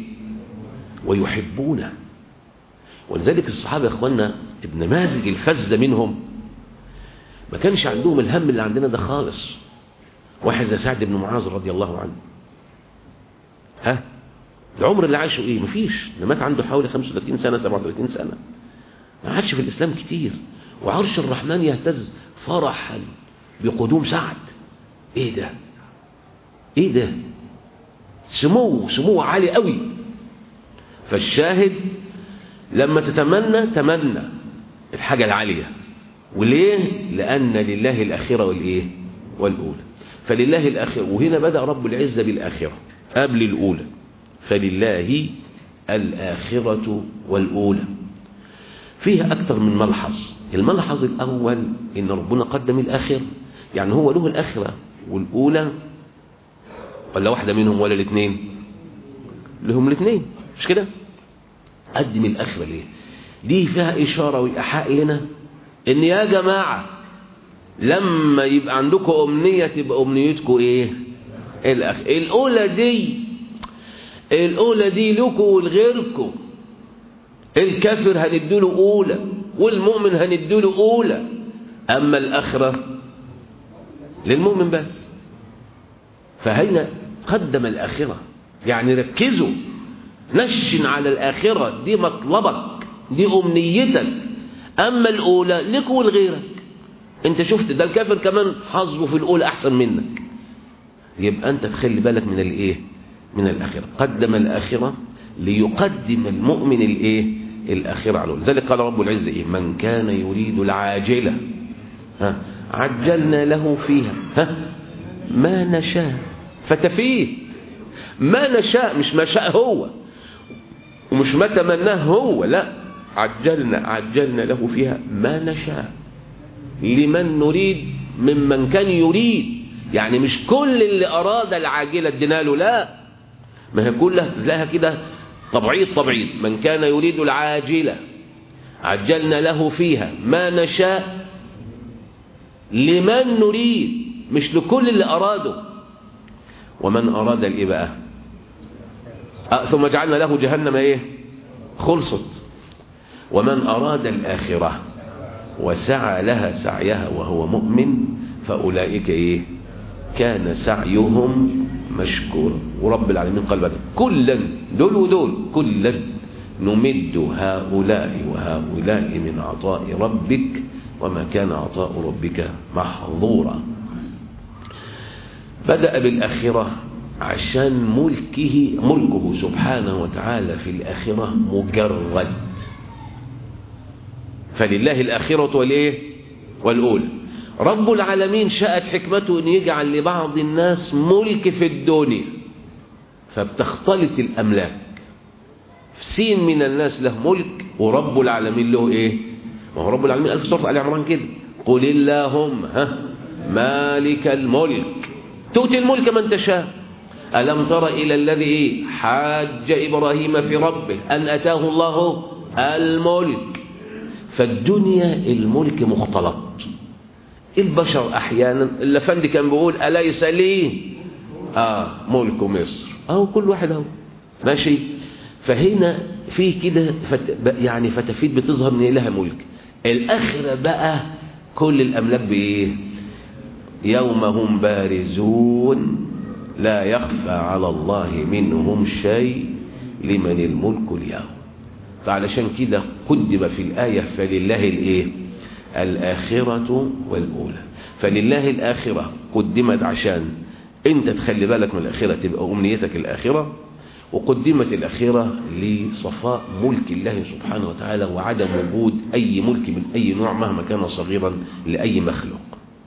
ويحبونه ولذلك الصحابة يا أخوانا النماذج الفزة منهم ما كانش عندهم الهم اللي عندنا ده خالص واحد زي سعد بن معاذ رضي الله عنه ها العمر اللي عاشه ايه مفيش ده مات عنده حوالي 35 سنة 37 سنة ما عادش في الإسلام كتير وعرش الرحمن يهتز فرحا بقدوم سعد ايه ده ايه ده سمو سمو عالي قوي فالشاهد لما تتمنى تمنى الحاجة العالية وليه لأن لله الآخرة والإيه والأولى فلله الآخرة وهنا بدأ رب العزة بالآخرة قبل الأولى فلله الآخرة والأولى فيها أكثر من ملحظ الملحظ الأول إن ربنا قدم الآخرة يعني هو له الآخرة والأولى ولا واحدة منهم ولا الاثنين لهم الاثنين مش كده قدم الآخرة ليه دي فيها إشارة وإيحاء لنا إن يا جماعة لما يبقى عندكم أمنية تبقى أمنيتكم إيه الأخ... الأولى دي الأولى دي لكم ولغيركم الكافر هنديله أولى والمؤمن هنديله أولى أما الآخرة للمؤمن بس فهنا قدم الآخرة يعني ركزوا نشن على الآخرة دي مطلبك دي أمنيتك أما الأولى لك ولغيرك أنت شفت ده الكافر كمان حظه في الأولى أحسن منك يبقى أنت تخلي بالك من الإيه من الآخرة قدم الآخرة ليقدم المؤمن الإيه الآخرة على لذلك قال رب العزة إيه من كان يريد العاجلة ها عجلنا له فيها ها ما نشاء فتفيد ما نشاء مش ما شاء هو ومش ما تمناه هو لا عجلنا عجلنا له فيها ما نشاء لمن نريد ممن كان يريد يعني مش كل اللي أراد العاجلة ادينا له لا ما هي كلها تلاقيها كده تبعيض تبعيض من كان يريد العاجلة عجلنا له فيها ما نشاء لمن نريد مش لكل اللي أراده ومن أراد الإيه بقى أه ثم جعلنا له جهنم إيه خلصت ومن أراد الآخرة وسعى لها سعيها وهو مؤمن فأولئك إيه كان سعيهم مشكورا ورب العالمين قال بعد كلا دول ودول كلا نمد هؤلاء وهؤلاء من عطاء ربك وما كان عطاء ربك محظورا بدأ بالآخرة عشان ملكه ملكه سبحانه وتعالى في الآخرة مجرد فلله الآخرة والإيه والأولى رب العالمين شاءت حكمته أن يجعل لبعض الناس ملك في الدنيا فبتختلط الأملاك سين من الناس له ملك ورب العالمين له إيه ما هو رب العالمين قال في سورة آل عمران كده قل اللهم ها مالك الملك تؤتي الملك من تشاء ألم تر إلى الذي إيه حاج إبراهيم في ربه أن أتاه الله الملك فالدنيا الملك مختلط البشر أحيانا اللفندي كان بيقول أليس لي آه ملك مصر أهو كل واحد أهو ماشي فهنا في كده فت يعني فتفيد بتظهر من لها ملك الآخرة بقى كل الأملاك بإيه يوم هم بارزون لا يخفى على الله منهم شيء لمن الملك اليوم فعلشان كده قدم في الآية فلله الإيه الآخرة والأولى فلله الآخرة قدمت عشان انت تخلي بالك من الآخرة تبقى أمنيتك الآخرة وقدمت الأخيرة لصفاء ملك الله سبحانه وتعالى وعدم وجود أي ملك من أي نوع مهما كان صغيرا لأي مخلوق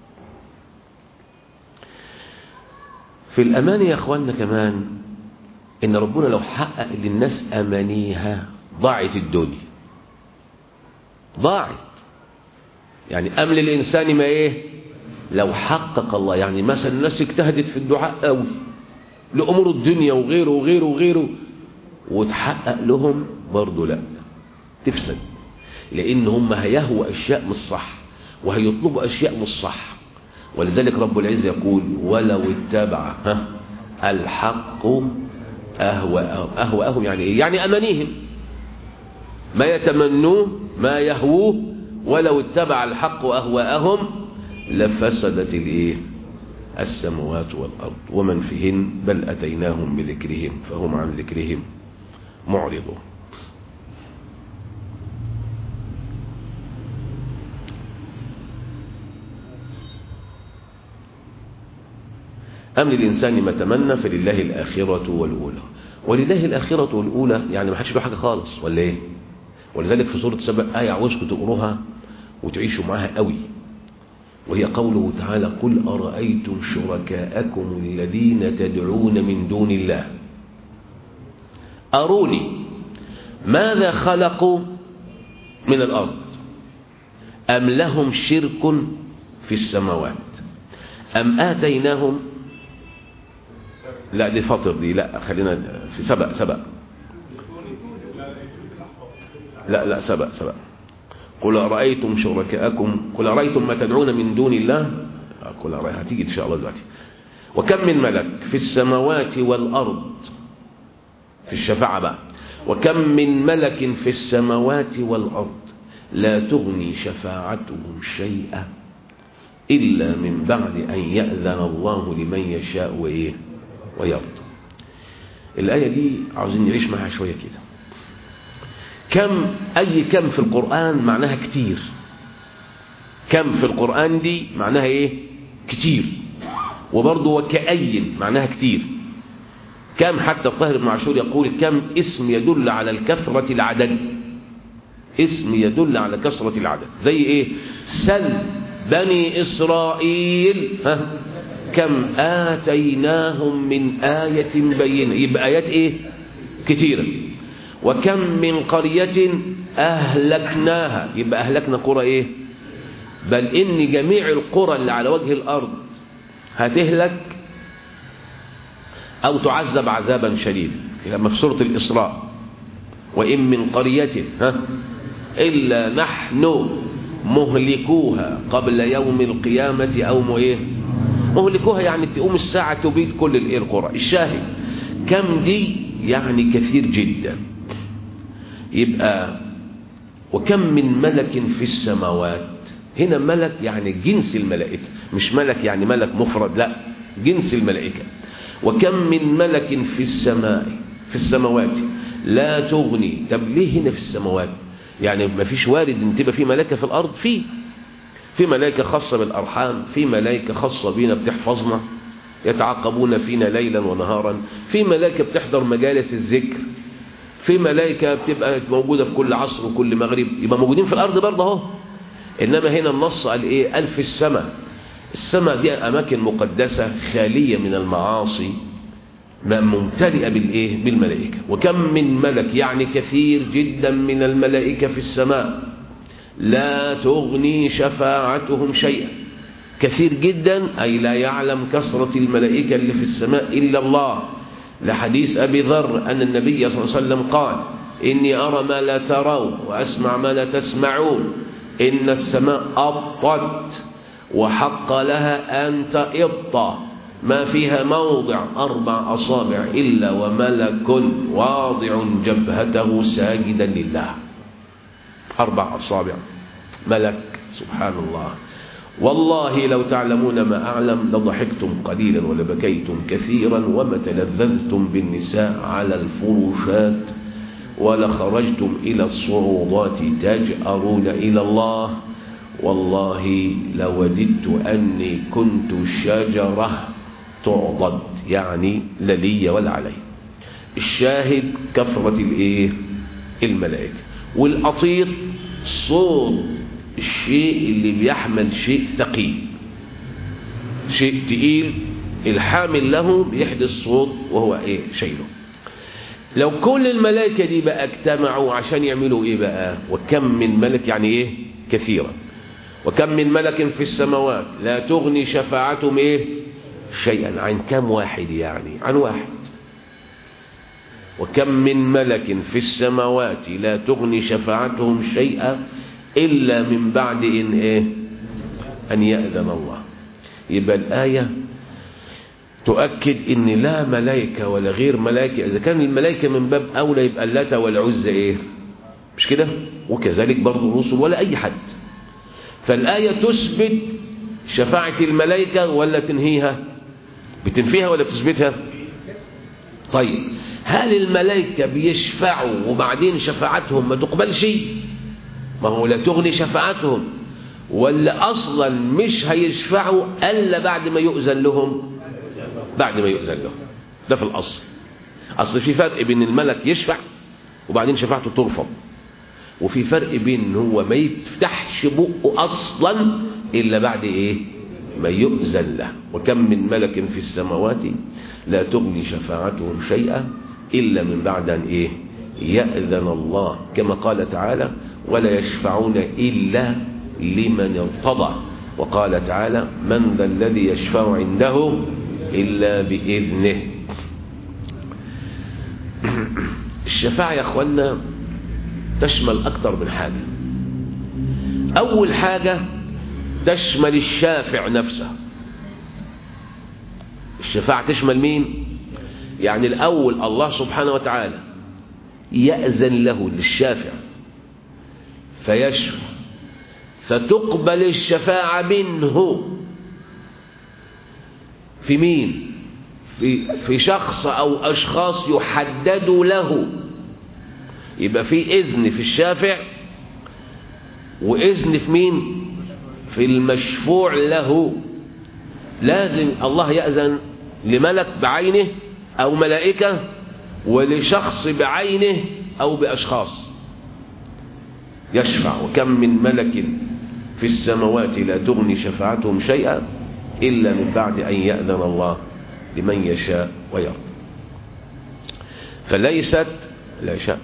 في الأمان يا أخواننا كمان إن ربنا لو حقق للناس أمانيها ضاعت الدنيا ضاعت يعني أمن الإنسان ما إيه لو حقق الله يعني مثلا الناس اجتهدت في الدعاء قوي لأمور الدنيا وغيره وغيره وغيره وتحقق لهم برضه لا تفسد لأن هم هيهوى أشياء مش صح وهيطلبوا أشياء مش صح ولذلك رب العزة يقول ولو اتبع ها الحق أهواءهم أهواءهم يعني إيه؟ يعني أمانيهم ما يتمنوه ما يهووه ولو اتبع الحق أهواءهم لفسدت الإيه السماوات والأرض ومن فيهن بل أتيناهم بذكرهم فهم عن ذكرهم معرضون أم للإنسان ما تمنى فلله الآخرة والأولى ولله الآخرة والأولى يعني ما حدش له حاجة خالص ولا إيه ولذلك في سورة سبع آية عاوزكم تقروها وتعيشوا معاها قوي وهي قوله تعالى قل أرأيتم شركاءكم الذين تدعون من دون الله أروني ماذا خلقوا من الأرض أم لهم شرك في السماوات أم آتيناهم لا دي فطر دي لا خلينا في سبق سبق لا لا سبق سبق قل أرأيتم شركاءكم قل أرأيتم ما تدعون من دون الله قل أرأيتم هتيجي إن شاء الله دلوقتي وكم من ملك في السماوات والأرض في الشفاعة بقى وكم من ملك في السماوات والأرض لا تغني شفاعتهم شيئا إلا من بعد أن يأذن الله لمن يشاء وإيه ويرضى الآية دي عاوزين نعيش معها شوية كده كم أي كم في القرآن معناها كتير كم في القرآن دي معناها إيه كتير وبرضه وكأي معناها كتير كم حتى الطاهر بن عاشور يقول كم اسم يدل على الكثرة العدد اسم يدل على كثرة العدد زي ايه سل بني إسرائيل ها كم آتيناهم من آية بينة يبقى آيات ايه كتيرة وكم من قرية أهلكناها يبقى أهلكنا قرى ايه بل إن جميع القرى اللي على وجه الأرض هتهلك أو تعذب عذابا شديدا لما في سورة الإسراء وإن من قرية ها إلا نحن مهلكوها قبل يوم القيامة أو إيه مهلكوها يعني تقوم الساعة تبيد كل الإيه القرى الشاهد كم دي يعني كثير جدا يبقى وكم من ملك في السماوات هنا ملك يعني جنس الملائكة مش ملك يعني ملك مفرد لا جنس الملائكة وكم من ملك في السماء في السماوات لا تغني طب ليه هنا في السماوات يعني ما فيش وارد ان تبقى في ملائكه في الارض في في ملائكه خاصه بالارحام في ملائكه خاصه بينا بتحفظنا يتعاقبون فينا ليلا ونهارا في ملائكه بتحضر مجالس الذكر في ملائكه بتبقى موجوده في كل عصر وكل مغرب يبقى موجودين في الارض برضه اهو انما هنا النص قال ايه قال في السماء السماء دي اماكن مقدسه خاليه من المعاصي ممتلئه بالايه بالملائكه وكم من ملك يعني كثير جدا من الملائكه في السماء لا تغني شفاعتهم شيئا كثير جدا اي لا يعلم كثره الملائكه اللي في السماء الا الله لحديث ابي ذر ان النبي صلى الله عليه وسلم قال اني ارى ما لا ترون واسمع ما لا تسمعون ان السماء ابطت وحق لها ان تئط ما فيها موضع أربع أصابع إلا وملك واضع جبهته ساجدا لله أربع أصابع ملك سبحان الله والله لو تعلمون ما أعلم لضحكتم قليلا ولبكيتم كثيرا وما تلذذتم بالنساء على الفروشات ولخرجتم إلى الصعوضات تجأرون إلى الله والله لوددت أني كنت شجرة تعضد يعني لا لي ولا علي الشاهد كثرة الايه الملائكة والأطير صوت الشيء اللي بيحمل شيء ثقيل شيء تقيل الحامل له بيحدث صوت وهو ايه شيله لو كل الملائكة دي بقى اجتمعوا عشان يعملوا ايه بقى وكم من ملك يعني ايه كثيرا وكم من ملك في السماوات لا تغني شفاعتهم ايه شيئا عن كم واحد يعني عن واحد وكم من ملك في السماوات لا تغني شفاعتهم شيئا إلا من بعد إن إيه أن يأذن الله يبقى الآية تؤكد إن لا ملائكة ولا غير ملائكة إذا كان الملائكة من باب أولى يبقى اللات والعزة إيه مش كده وكذلك برضو الرسل ولا أي حد فالآية تثبت شفاعة الملائكة ولا تنهيها بتنفيها ولا بتثبتها طيب هل الملائكة بيشفعوا وبعدين شفاعتهم ما تقبلش ما هو لا تغني شفاعتهم ولا أصلا مش هيشفعوا إلا بعد ما يؤذن لهم بعد ما يؤذن لهم ده في الأصل أصل في فرق بين الملك يشفع وبعدين شفاعته ترفض وفي فرق بين ان هو ما يفتحش بقه اصلا الا بعد ايه ما يؤذن له وكم من ملك في السماوات لا تغني شفاعتهم شيئا الا من بعد ان ايه ياذن الله كما قال تعالى ولا يشفعون الا لمن ارتضى وقال تعالى من ذا الذي يشفع عنده الا باذنه الشفاعه يا اخوانا تشمل أكثر من حاجة أول حاجة تشمل الشافع نفسه الشفاعة تشمل مين يعني الأول الله سبحانه وتعالى يأذن له للشافع فيشفع فتقبل الشفاعة منه في مين في, في شخص أو أشخاص يحدد له يبقى في إذن في الشافع وإذن في مين في المشفوع له لازم الله يأذن لملك بعينه أو ملائكة ولشخص بعينه أو بأشخاص يشفع وكم من ملك في السماوات لا تغني شفاعتهم شيئا إلا من بعد أن يأذن الله لمن يشاء ويرضى فليست لا شاء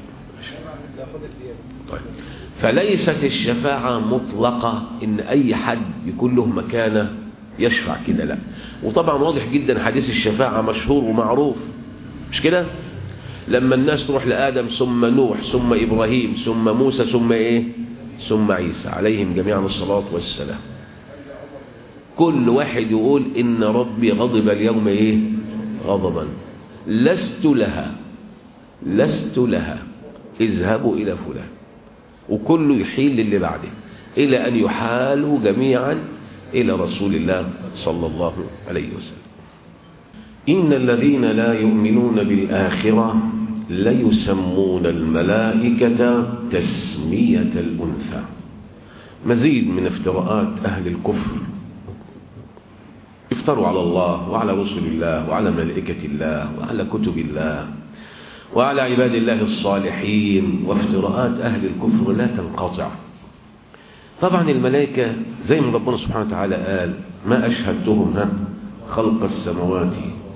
طيب فليست الشفاعة مطلقة إن أي حد يكون له مكانة يشفع كده لا وطبعا واضح جدا حديث الشفاعة مشهور ومعروف مش كده لما الناس تروح لآدم ثم نوح ثم إبراهيم ثم موسى ثم إيه ثم عيسى عليهم جميعا الصلاة والسلام كل واحد يقول إن ربي غضب اليوم إيه غضبا لست لها لست لها اذهبوا إلى فلان وكله يحيل للي بعده إلى أن يحالوا جميعا إلى رسول الله صلى الله عليه وسلم إن الذين لا يؤمنون بالآخرة ليسمون الملائكة تسمية الأنثى مزيد من افتراءات أهل الكفر افتروا على الله وعلى رسل الله وعلى ملائكة الله وعلى كتب الله وعلى عباد الله الصالحين وافتراءات أهل الكفر لا تنقطع طبعا الملائكة زي ما ربنا سبحانه وتعالى قال ما أشهدتهم ها خلق السماوات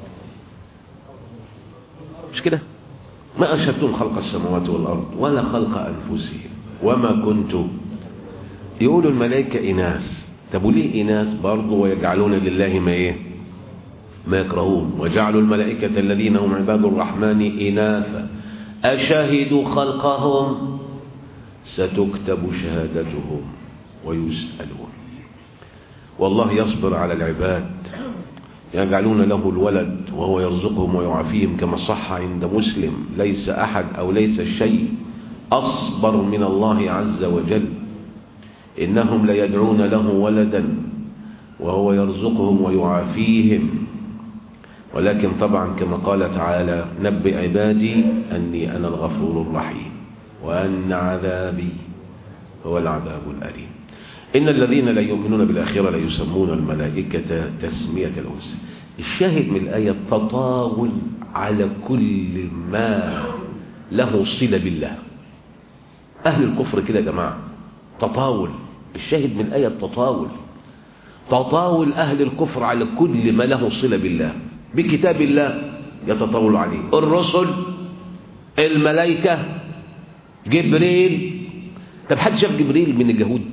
مش كده ما أشهدتهم خلق السماوات والأرض ولا خلق أنفسهم وما كنت يقولوا الملائكة إناس طب وليه إناس برضه ويجعلون لله ما إيه ما يكرهون وجعلوا الملائكة الذين هم عباد الرحمن إناثا أشهدوا خلقهم ستكتب شهادتهم ويسألون والله يصبر على العباد يجعلون له الولد وهو يرزقهم ويعافيهم كما صح عند مسلم ليس أحد أو ليس شيء أصبر من الله عز وجل إنهم ليدعون له ولدا وهو يرزقهم ويعافيهم ولكن طبعا كما قال تعالى نبئ عبادي أني أنا الغفور الرحيم وأن عذابي هو العذاب الأليم إن الذين لا يؤمنون بالآخرة لا يسمون الملائكة تسمية الأنثى الشاهد من الآية التطاول على كل ما له صلة بالله أهل الكفر كده يا جماعة تطاول الشاهد من الآية التطاول تطاول أهل الكفر على كل ما له صلة بالله بكتاب الله يتطاول عليه الرسل الملائكة جبريل طب حد شاف جبريل من اليهود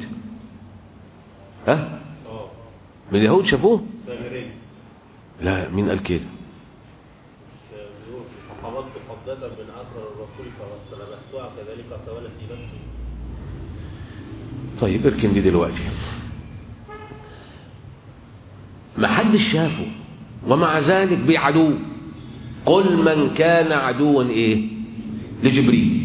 ها من اليهود شافوه لا مين قال كده
حفظت قبضة من أثر الرسول فلمستها كذلك تولى في نفسي
طيب اركن دي دلوقتي ما حدش شافه ومع ذلك بيعدوه قل من كان عدوا ايه لجبريل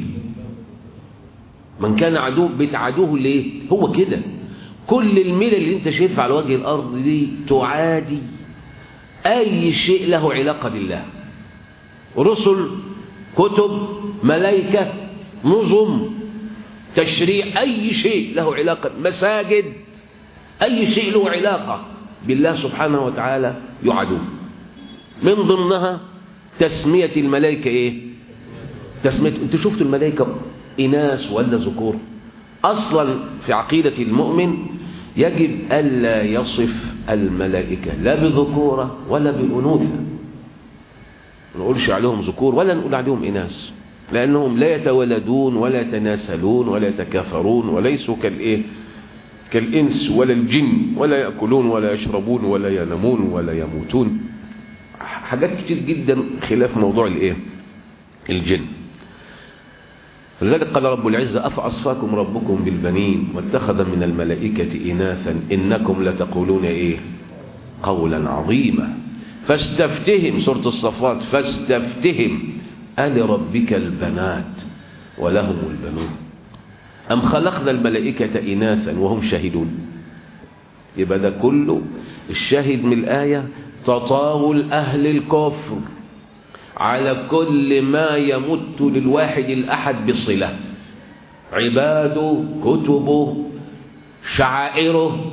من كان عدو بتعادوه ليه هو كده كل الملل اللي انت شايفها على وجه الارض دي تعادي اي شيء له علاقه بالله رسل كتب ملائكه نظم تشريع اي شيء له علاقه مساجد اي شيء له علاقه بالله سبحانه وتعالى يعادوه من ضمنها تسميه الملائكه ايه تسميه انت شفتوا الملائكه اناث ولا ذكور اصلا في عقيده المؤمن يجب الا يصف الملائكه لا بذكوره ولا بانوثه ما نقولش عليهم ذكور ولا نقول عليهم اناث لانهم لا يتولدون ولا يتناسلون ولا يتكاثرون وليسوا كالايه كالانس ولا الجن ولا ياكلون ولا يشربون ولا ينامون ولا يموتون حاجات كتير جدا خلاف موضوع الايه الجن فلذلك قال رب العزة أفأصفاكم ربكم بالبنين واتخذ من الملائكة إناثا إنكم لتقولون إيه قولا عظيما فاستفتهم سورة الصفات فاستفتهم ألربك البنات ولهم البنون أم خلقنا الملائكة إناثا وهم شاهدون يبقى ده كله الشاهد من الآية تطاول أهل الكفر على كل ما يمت للواحد الأحد بصلة عباده كتبه شعائره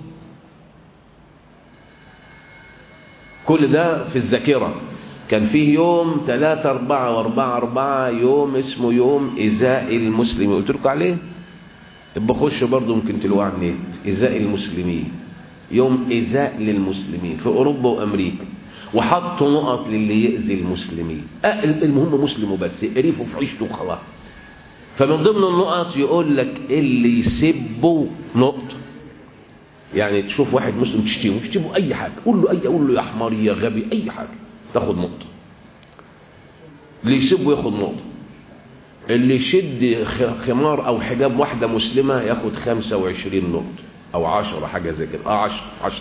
كل ده في الذاكرة كان فيه يوم ثلاثة أربعة وأربعة أربعة يوم اسمه يوم إزاء المسلمين قلت لكم عليه بخش برضه ممكن تلوه على النت إزاء المسلمين يوم إزاء للمسلمين في أوروبا وأمريكا وحطوا نقط للي يأذي المسلمين المهم مسلم وبس قريفه في عيشته وخلاص فمن ضمن النقط يقول لك اللي يسبه نقطة يعني تشوف واحد مسلم تشتمه تشتمه أي حاجة قول له أي قول له يا حمار يا غبي أي حاجة تاخد نقطة اللي يسبه ياخد نقطة اللي يشد خمار أو حجاب واحدة مسلمة ياخد 25 نقطة أو 10 حاجة زي كده اه 10 10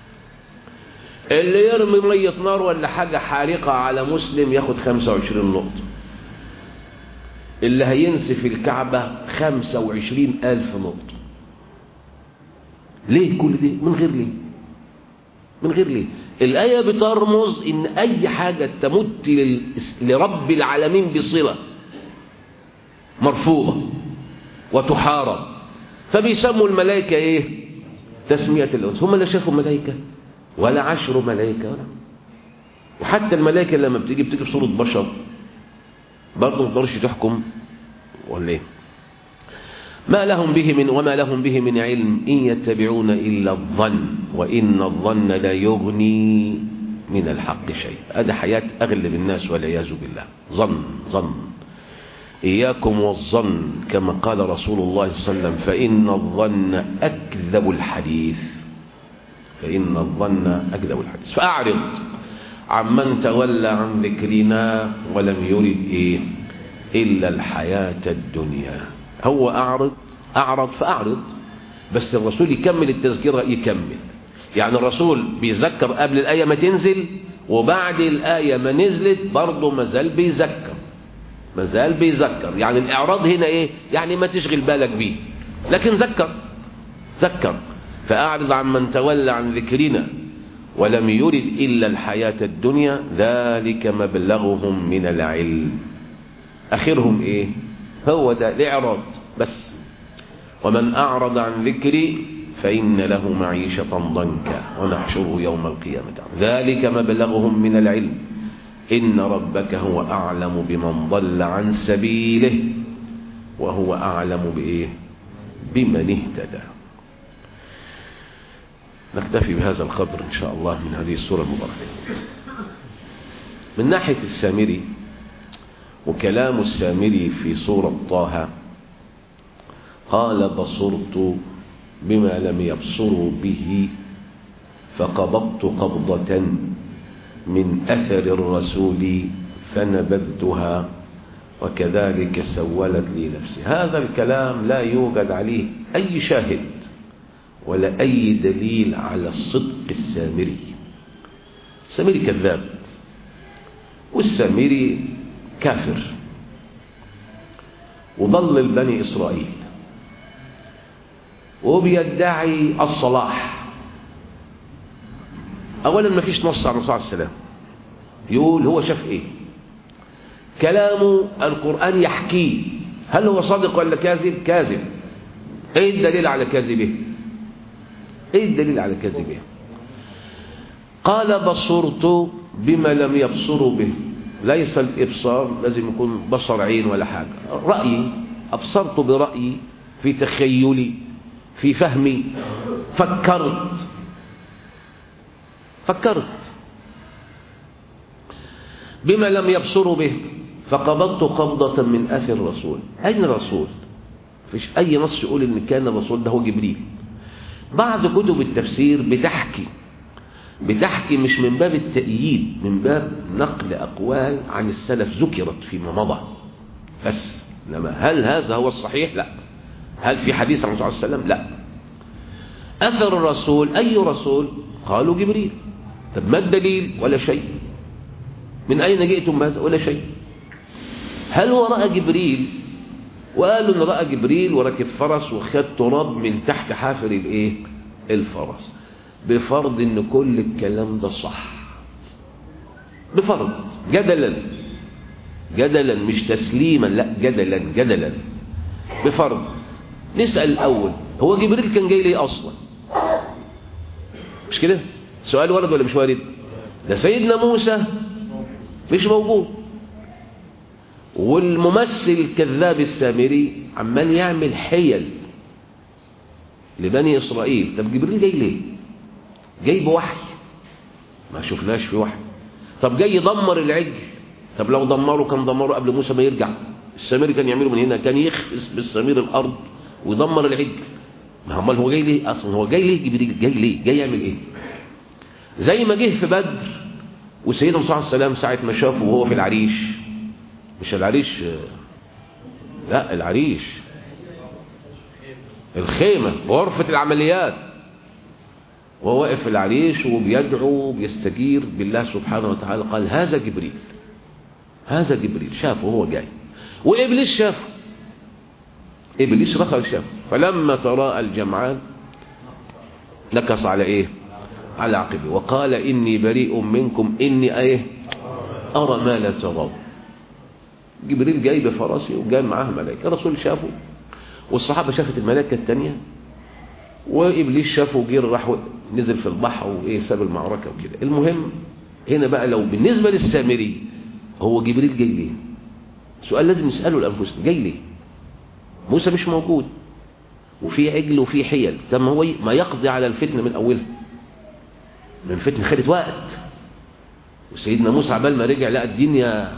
اللي يرمي مية نار ولا حاجة حارقة على مسلم ياخد 25 نقطة اللي هينسف الكعبة 25 ألف نقطة ليه كل ده من غير ليه من غير ليه الآية بترمز إن أي حاجة تمت لرب العالمين بصلة مرفوضة وتحارب فبيسموا الملائكة إيه تسمية الأنس هم اللي شافوا ملائكة ولا عشر ملائكة ولا وحتى الملائكة لما بتيجي بتيجي بصورة بشر برضه ما تقدرش تحكم ولا ايه ما لهم به من وما لهم به من علم إن يتبعون إلا الظن وإن الظن لا يغني من الحق شيء هذا حياة أغلب الناس والعياذ بالله ظن ظن إياكم والظن كما قال رسول الله صلى الله عليه وسلم فإن الظن أكذب الحديث فإن الظن أكذب الحديث فأعرض عمن تولى عن ذكرنا ولم يرد إيه إلا الحياة الدنيا هو أعرض أعرض فأعرض بس الرسول يكمل التذكرة يكمل يعني الرسول بيذكر قبل الآية ما تنزل وبعد الآية ما نزلت برضه مازال بيذكر مازال بيذكر يعني الإعراض هنا إيه يعني ما تشغل بالك بيه لكن ذكر ذكر فأعرض عن من تولى عن ذكرنا ولم يرد إلا الحياة الدنيا ذلك مبلغهم من العلم آخرهم إيه هو ده الإعراض بس ومن أعرض عن ذكري فإن له معيشة ضنكا ونحشره يوم القيامة ذلك مبلغهم من العلم إن ربك هو أعلم بمن ضل عن سبيله وهو أعلم بإيه بمن اهتدى نكتفي بهذا القدر إن شاء الله من هذه السورة المباركة من ناحية السامري وكلام السامري في سورة طه قال بصرت بما لم يبصروا به فقبضت قبضة من أثر الرسول فنبذتها وكذلك سولت لي نفسي هذا الكلام لا يوجد عليه أي شاهد ولا أي دليل على الصدق السامري السامري كذاب والسامري كافر وضلل بني إسرائيل وبيدعي الصلاح أولا ما فيش نص عن الرسول عليه السلام يقول هو شاف إيه كلامه القرآن يحكيه هل هو صادق ولا كاذب كاذب ايه الدليل على كاذبه ايه الدليل على كاذبه قال بصرت بما لم يبصروا به ليس الابصار لازم يكون بصر عين ولا حاجه رايي ابصرت برايي في تخيلي في فهمي فكرت فكرت بما لم يبصروا به فقبضت قبضة من أثر الرسول أين الرسول فيش أي نص يقول إن كان الرسول ده هو جبريل بعض كتب التفسير بتحكي بتحكي مش من باب التأييد من باب نقل أقوال عن السلف ذكرت فيما مضى بس إنما هل هذا هو الصحيح لا هل في حديث عن الرسول صلى الله عليه وسلم لا أثر الرسول أي رسول قالوا جبريل طب ما الدليل ولا شيء من أين جئتم بهذا ولا شيء هل هو رأى جبريل وقالوا ان رأى جبريل وركب فرس وخد تراب من تحت حافر الايه الفرس بفرض ان كل الكلام ده صح بفرض جدلا جدلا مش تسليما لا جدلا جدلا بفرض نسأل الأول هو جبريل كان جاي ليه أصلا مش كده سؤال ورد ولا مش وارد ده سيدنا موسى مش موجود والممثل الكذاب السامري عمال يعمل حيل لبني إسرائيل طب جبريل جاي ليه جاي بوحي ما شفناش في وحي طب جاي يدمر العجل طب لو دمره كان دمره قبل موسى ما يرجع السامري كان يعمله من هنا كان يخفس بالسمير الأرض ويدمر العجل ما امال هو جاي ليه اصلا هو جاي ليه جبريل جاي ليه جاي يعمل ايه زي ما جه في بدر وسيدنا صلى الله عليه وسلم ساعه ما شافه وهو في العريش مش العريش لا العريش الخيمه غرفه العمليات وهو واقف في العريش وبيدعو وبيستجير بالله سبحانه وتعالى قال هذا جبريل هذا جبريل شافه وهو جاي وابليس شافه ابليس دخل شافه فلما تراءى الجمعان نكص على ايه على عقبه وقال اني بريء منكم اني ايه ارى ما لا ترون جبريل جاي بفرسه وجاي معاه ملائكه الرسول شافه والصحابه شافت الملائكه الثانيه وابليس شافه وجه راح نزل في البحر وايه ساب المعركه وكده المهم هنا بقى لو بالنسبه للسامري هو جبريل جاي ليه سؤال لازم نساله لانفسنا جاي ليه موسى مش موجود وفي عجل وفي حيل طب ما هو ما يقضي على الفتنه من اولها من الفتنه خدت وقت وسيدنا موسى عبال ما رجع لقى الدنيا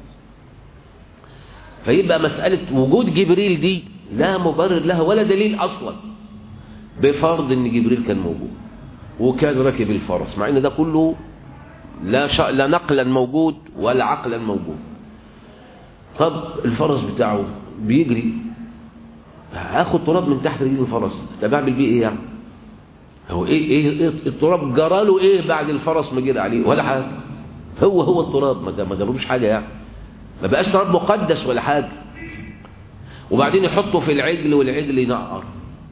فيبقى مساله وجود جبريل دي لا مبرر لها ولا دليل اصلا بفرض ان جبريل كان موجود وكان راكب الفرس مع ان ده كله لا شا... لا نقلا موجود ولا عقلا موجود طب الفرس بتاعه بيجري هاخد تراب من تحت رجل الفرس طب اعمل بيه ايه يعني هو ايه ايه, إيه التراب جراله ايه بعد الفرس ما جرى عليه ولا حاجه هو هو التراب ما ما جربوش حاجه يعني ما بقاش تراب مقدس ولا حاجه وبعدين يحطه في العجل والعجل ينقر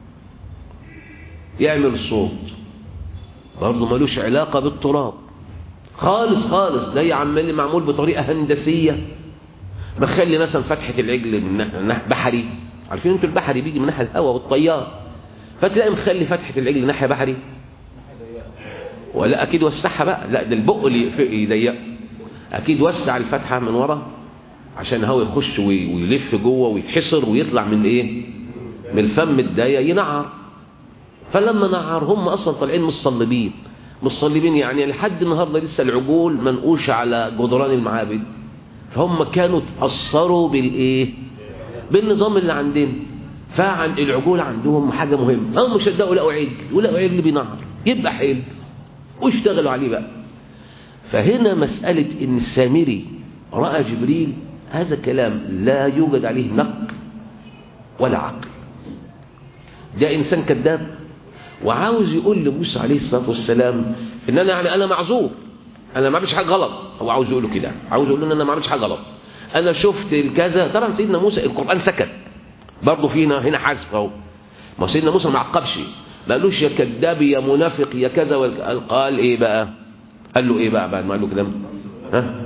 يعمل صوت برضه ملوش علاقه بالتراب خالص خالص ده عمال معمول بطريقه هندسيه بخلي مثلا فتحه العجل من بحري عارفين انتوا البحري بيجي من ناحيه الهواء والطيار فتلاقي مخلي فتحه العجل ناحيه بحري ولا اكيد وسعها بقى لا ده البق اللي يضيق اكيد وسع الفتحه من ورا عشان الهواء يخش ويلف جوه ويتحصر ويطلع من ايه من الفم الضيق ينعر فلما نعر هم اصلا طالعين مصلبين مصلبين يعني لحد النهارده لسه العجول منقوشه على جدران المعابد فهم كانوا تاثروا بالايه بالنظام اللي عندنا فعن العجول عندهم حاجة مهمة هم شدقوا لقوا عجل ولقوا عجل بينهر يبقى حيل واشتغلوا عليه بقى فهنا مسألة ان السامري رأى جبريل هذا كلام لا يوجد عليه نقل ولا عقل ده إنسان كذاب وعاوز يقول لموسى عليه الصلاة والسلام ان انا يعني انا معذور انا ما عملتش حاجة غلط هو عاوز يقول له كده عاوز يقول له ان انا ما عملتش حاجة غلط انا شفت الكذا طبعا سيدنا موسى القرآن سكت برضه فينا هنا حذف اهو ما سيدنا موسى ما عقبش ما قالوش يا كذاب يا منافق يا كذا قال ايه بقى قال له ايه بقى بعد ما قال له كده ها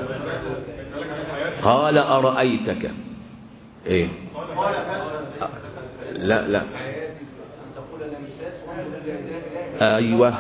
قال ارايتك ايه لا لا ايوه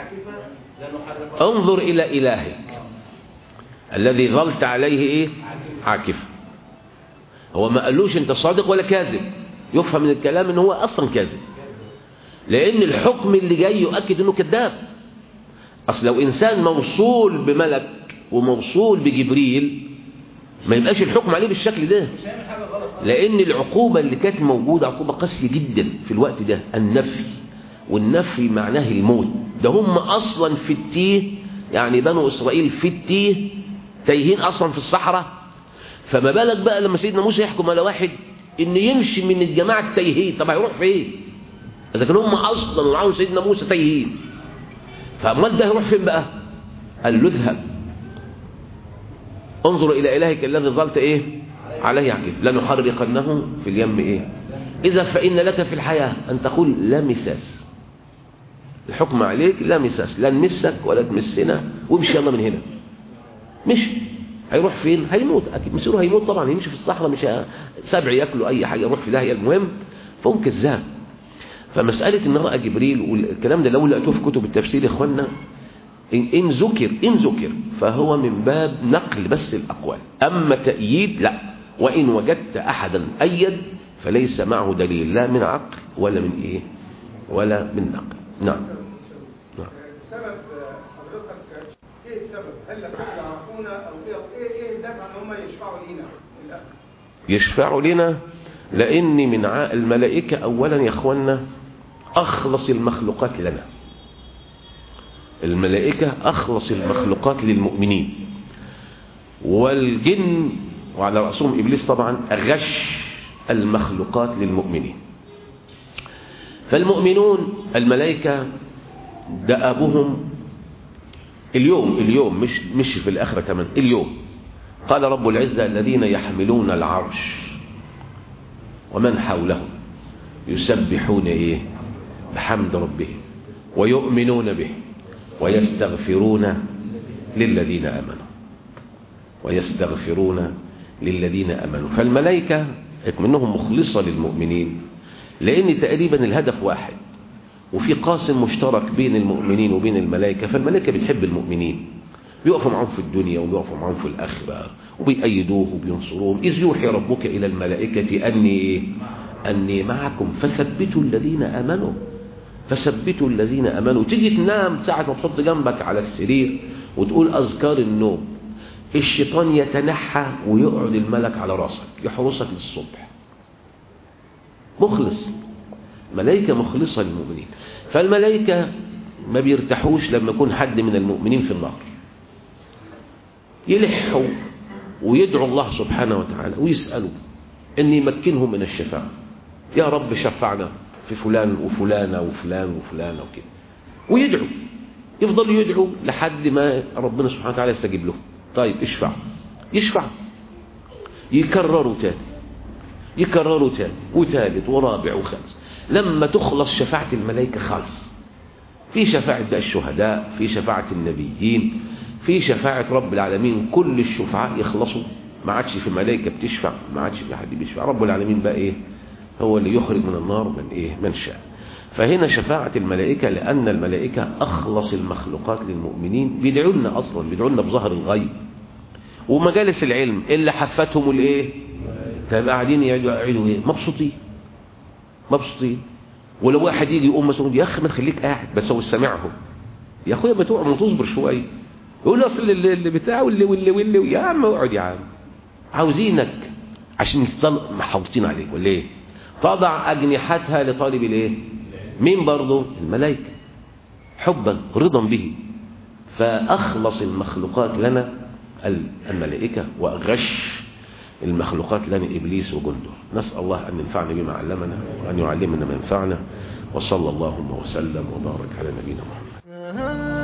انظر الى الهك الذي ظلت عليه ايه عاكف هو ما قالوش انت صادق ولا كاذب يفهم من الكلام ان هو اصلا كاذب لان الحكم اللي جاي يؤكد انه كذاب اصل لو انسان موصول بملك وموصول بجبريل ما يبقاش الحكم عليه بالشكل ده لان العقوبة اللي كانت موجودة عقوبة قاسية جدا في الوقت ده النفي والنفي معناه الموت ده هم اصلا في التيه يعني بنو اسرائيل في التيه تايهين اصلا في الصحراء فما بالك بقى لما سيدنا موسى يحكم على واحد ان يمشي من الجماعه التايهين طب هيروح فين اذا كانوا هم اصلا ومعاهم سيدنا موسى تايهين فامال ده هيروح فين بقى قال له اذهب انظر الى الهك الذي ظلت ايه عليه عكيف لنحرقنه في اليم ايه اذا فان لك في الحياه ان تقول لا مساس الحكم عليك لا مساس لا نمسك ولا تمسنا وامشي يلا من هنا مش هيروح فين هيموت اكيد مسيره هيموت طبعا يمشي في الصحراء مش ه- سبع ياكلوا اي حاجه يروح في داهيه المهم فهم كذاب فمساله ان راى جبريل والكلام ده لو لقيتوه في كتب التفسير يا اخوانا إن, إن ذكر إن ذكر فهو من باب نقل بس الأقوال أما تأييد لا وإن وجدت أحدا أيد فليس معه دليل لا من عقل ولا من إيه ولا من نقل نعم نعم
سبب حضرتك ايه السبب؟ هل لم يعرفونا او ايه ايه ايه الدافع ان هم يشفعوا لينا في الاخر؟
يشفع لنا لأن من ع- الملائكة أولا يا أخوانا أخلص المخلوقات لنا الملائكة أخلص المخلوقات للمؤمنين والجن وعلى رأسهم إبليس طبعا أغش المخلوقات للمؤمنين فالمؤمنون الملائكة دأبهم اليوم اليوم مش مش في الآخرة كمان اليوم قال رب العزة الذين يحملون العرش ومن حولهم يسبحون إيه بحمد ربهم ويؤمنون به ويستغفرون للذين آمنوا ويستغفرون للذين آمنوا فالملائكة منهم مخلصة للمؤمنين لأن تقريبا الهدف واحد وفي قاسم مشترك بين المؤمنين وبين الملائكة فالملائكة بتحب المؤمنين بيقفوا معهم في الدنيا وبيقفوا معهم في الآخرة وبيأيدوه وبينصروهم إذ يوحي ربك إلى الملائكة أني إيه؟ أني معكم فثبتوا الذين آمنوا فثبتوا الذين امنوا تيجي تنام ساعه ما تحط جنبك على السرير وتقول اذكار النوم الشيطان يتنحى ويقعد الملك على راسك يحرسك للصبح مخلص ملائكه مخلصه للمؤمنين فالملائكه ما بيرتاحوش لما يكون حد من المؤمنين في النار يلحوا ويدعوا الله سبحانه وتعالى ويسالوا ان يمكنهم من الشفاعه يا رب شفعنا في فلان وفلانة وفلان وفلانة وكده ويدعو يفضل يدعو لحد ما ربنا سبحانه وتعالى يستجيب له طيب اشفع يشفع يكرروا تاني يكرروا تاني وثالث ورابع وخامس لما تخلص شفاعة الملائكة خالص في شفاعة بقى الشهداء في شفاعة النبيين في شفاعة رب العالمين كل الشفعاء يخلصوا ما عادش في ملائكة بتشفع ما عادش في حد بيشفع رب العالمين بقى ايه هو اللي يخرج من النار من ايه من شاء فهنا شفاعة الملائكة لأن الملائكة أخلص المخلوقات للمؤمنين بيدعوا لنا أصلا بيدعوا لنا بظهر الغيب ومجالس العلم اللي حفتهم الايه طيب قاعدين يقعدوا ايه مبسوطين مبسوطين ولو واحد يجي يقوم مثلا يا اخي ما تخليك قاعد بس هو سامعهم يا اخويا ما تقعد ما تصبر شويه يقول له اصل اللي, اللي بتاع واللي واللي واللي يا عم اقعد يا عم عاوزينك عشان يفضل محافظين عليك ولا ايه تضع اجنحتها لطالب الايه مين برضه الملائكه حبا رضا به فاخلص المخلوقات لنا الملائكه واغش المخلوقات لنا ابليس وجنده نسال الله ان ينفعنا بما علمنا وان يعلمنا ما ينفعنا وصلى اللهم وسلم وبارك على نبينا محمد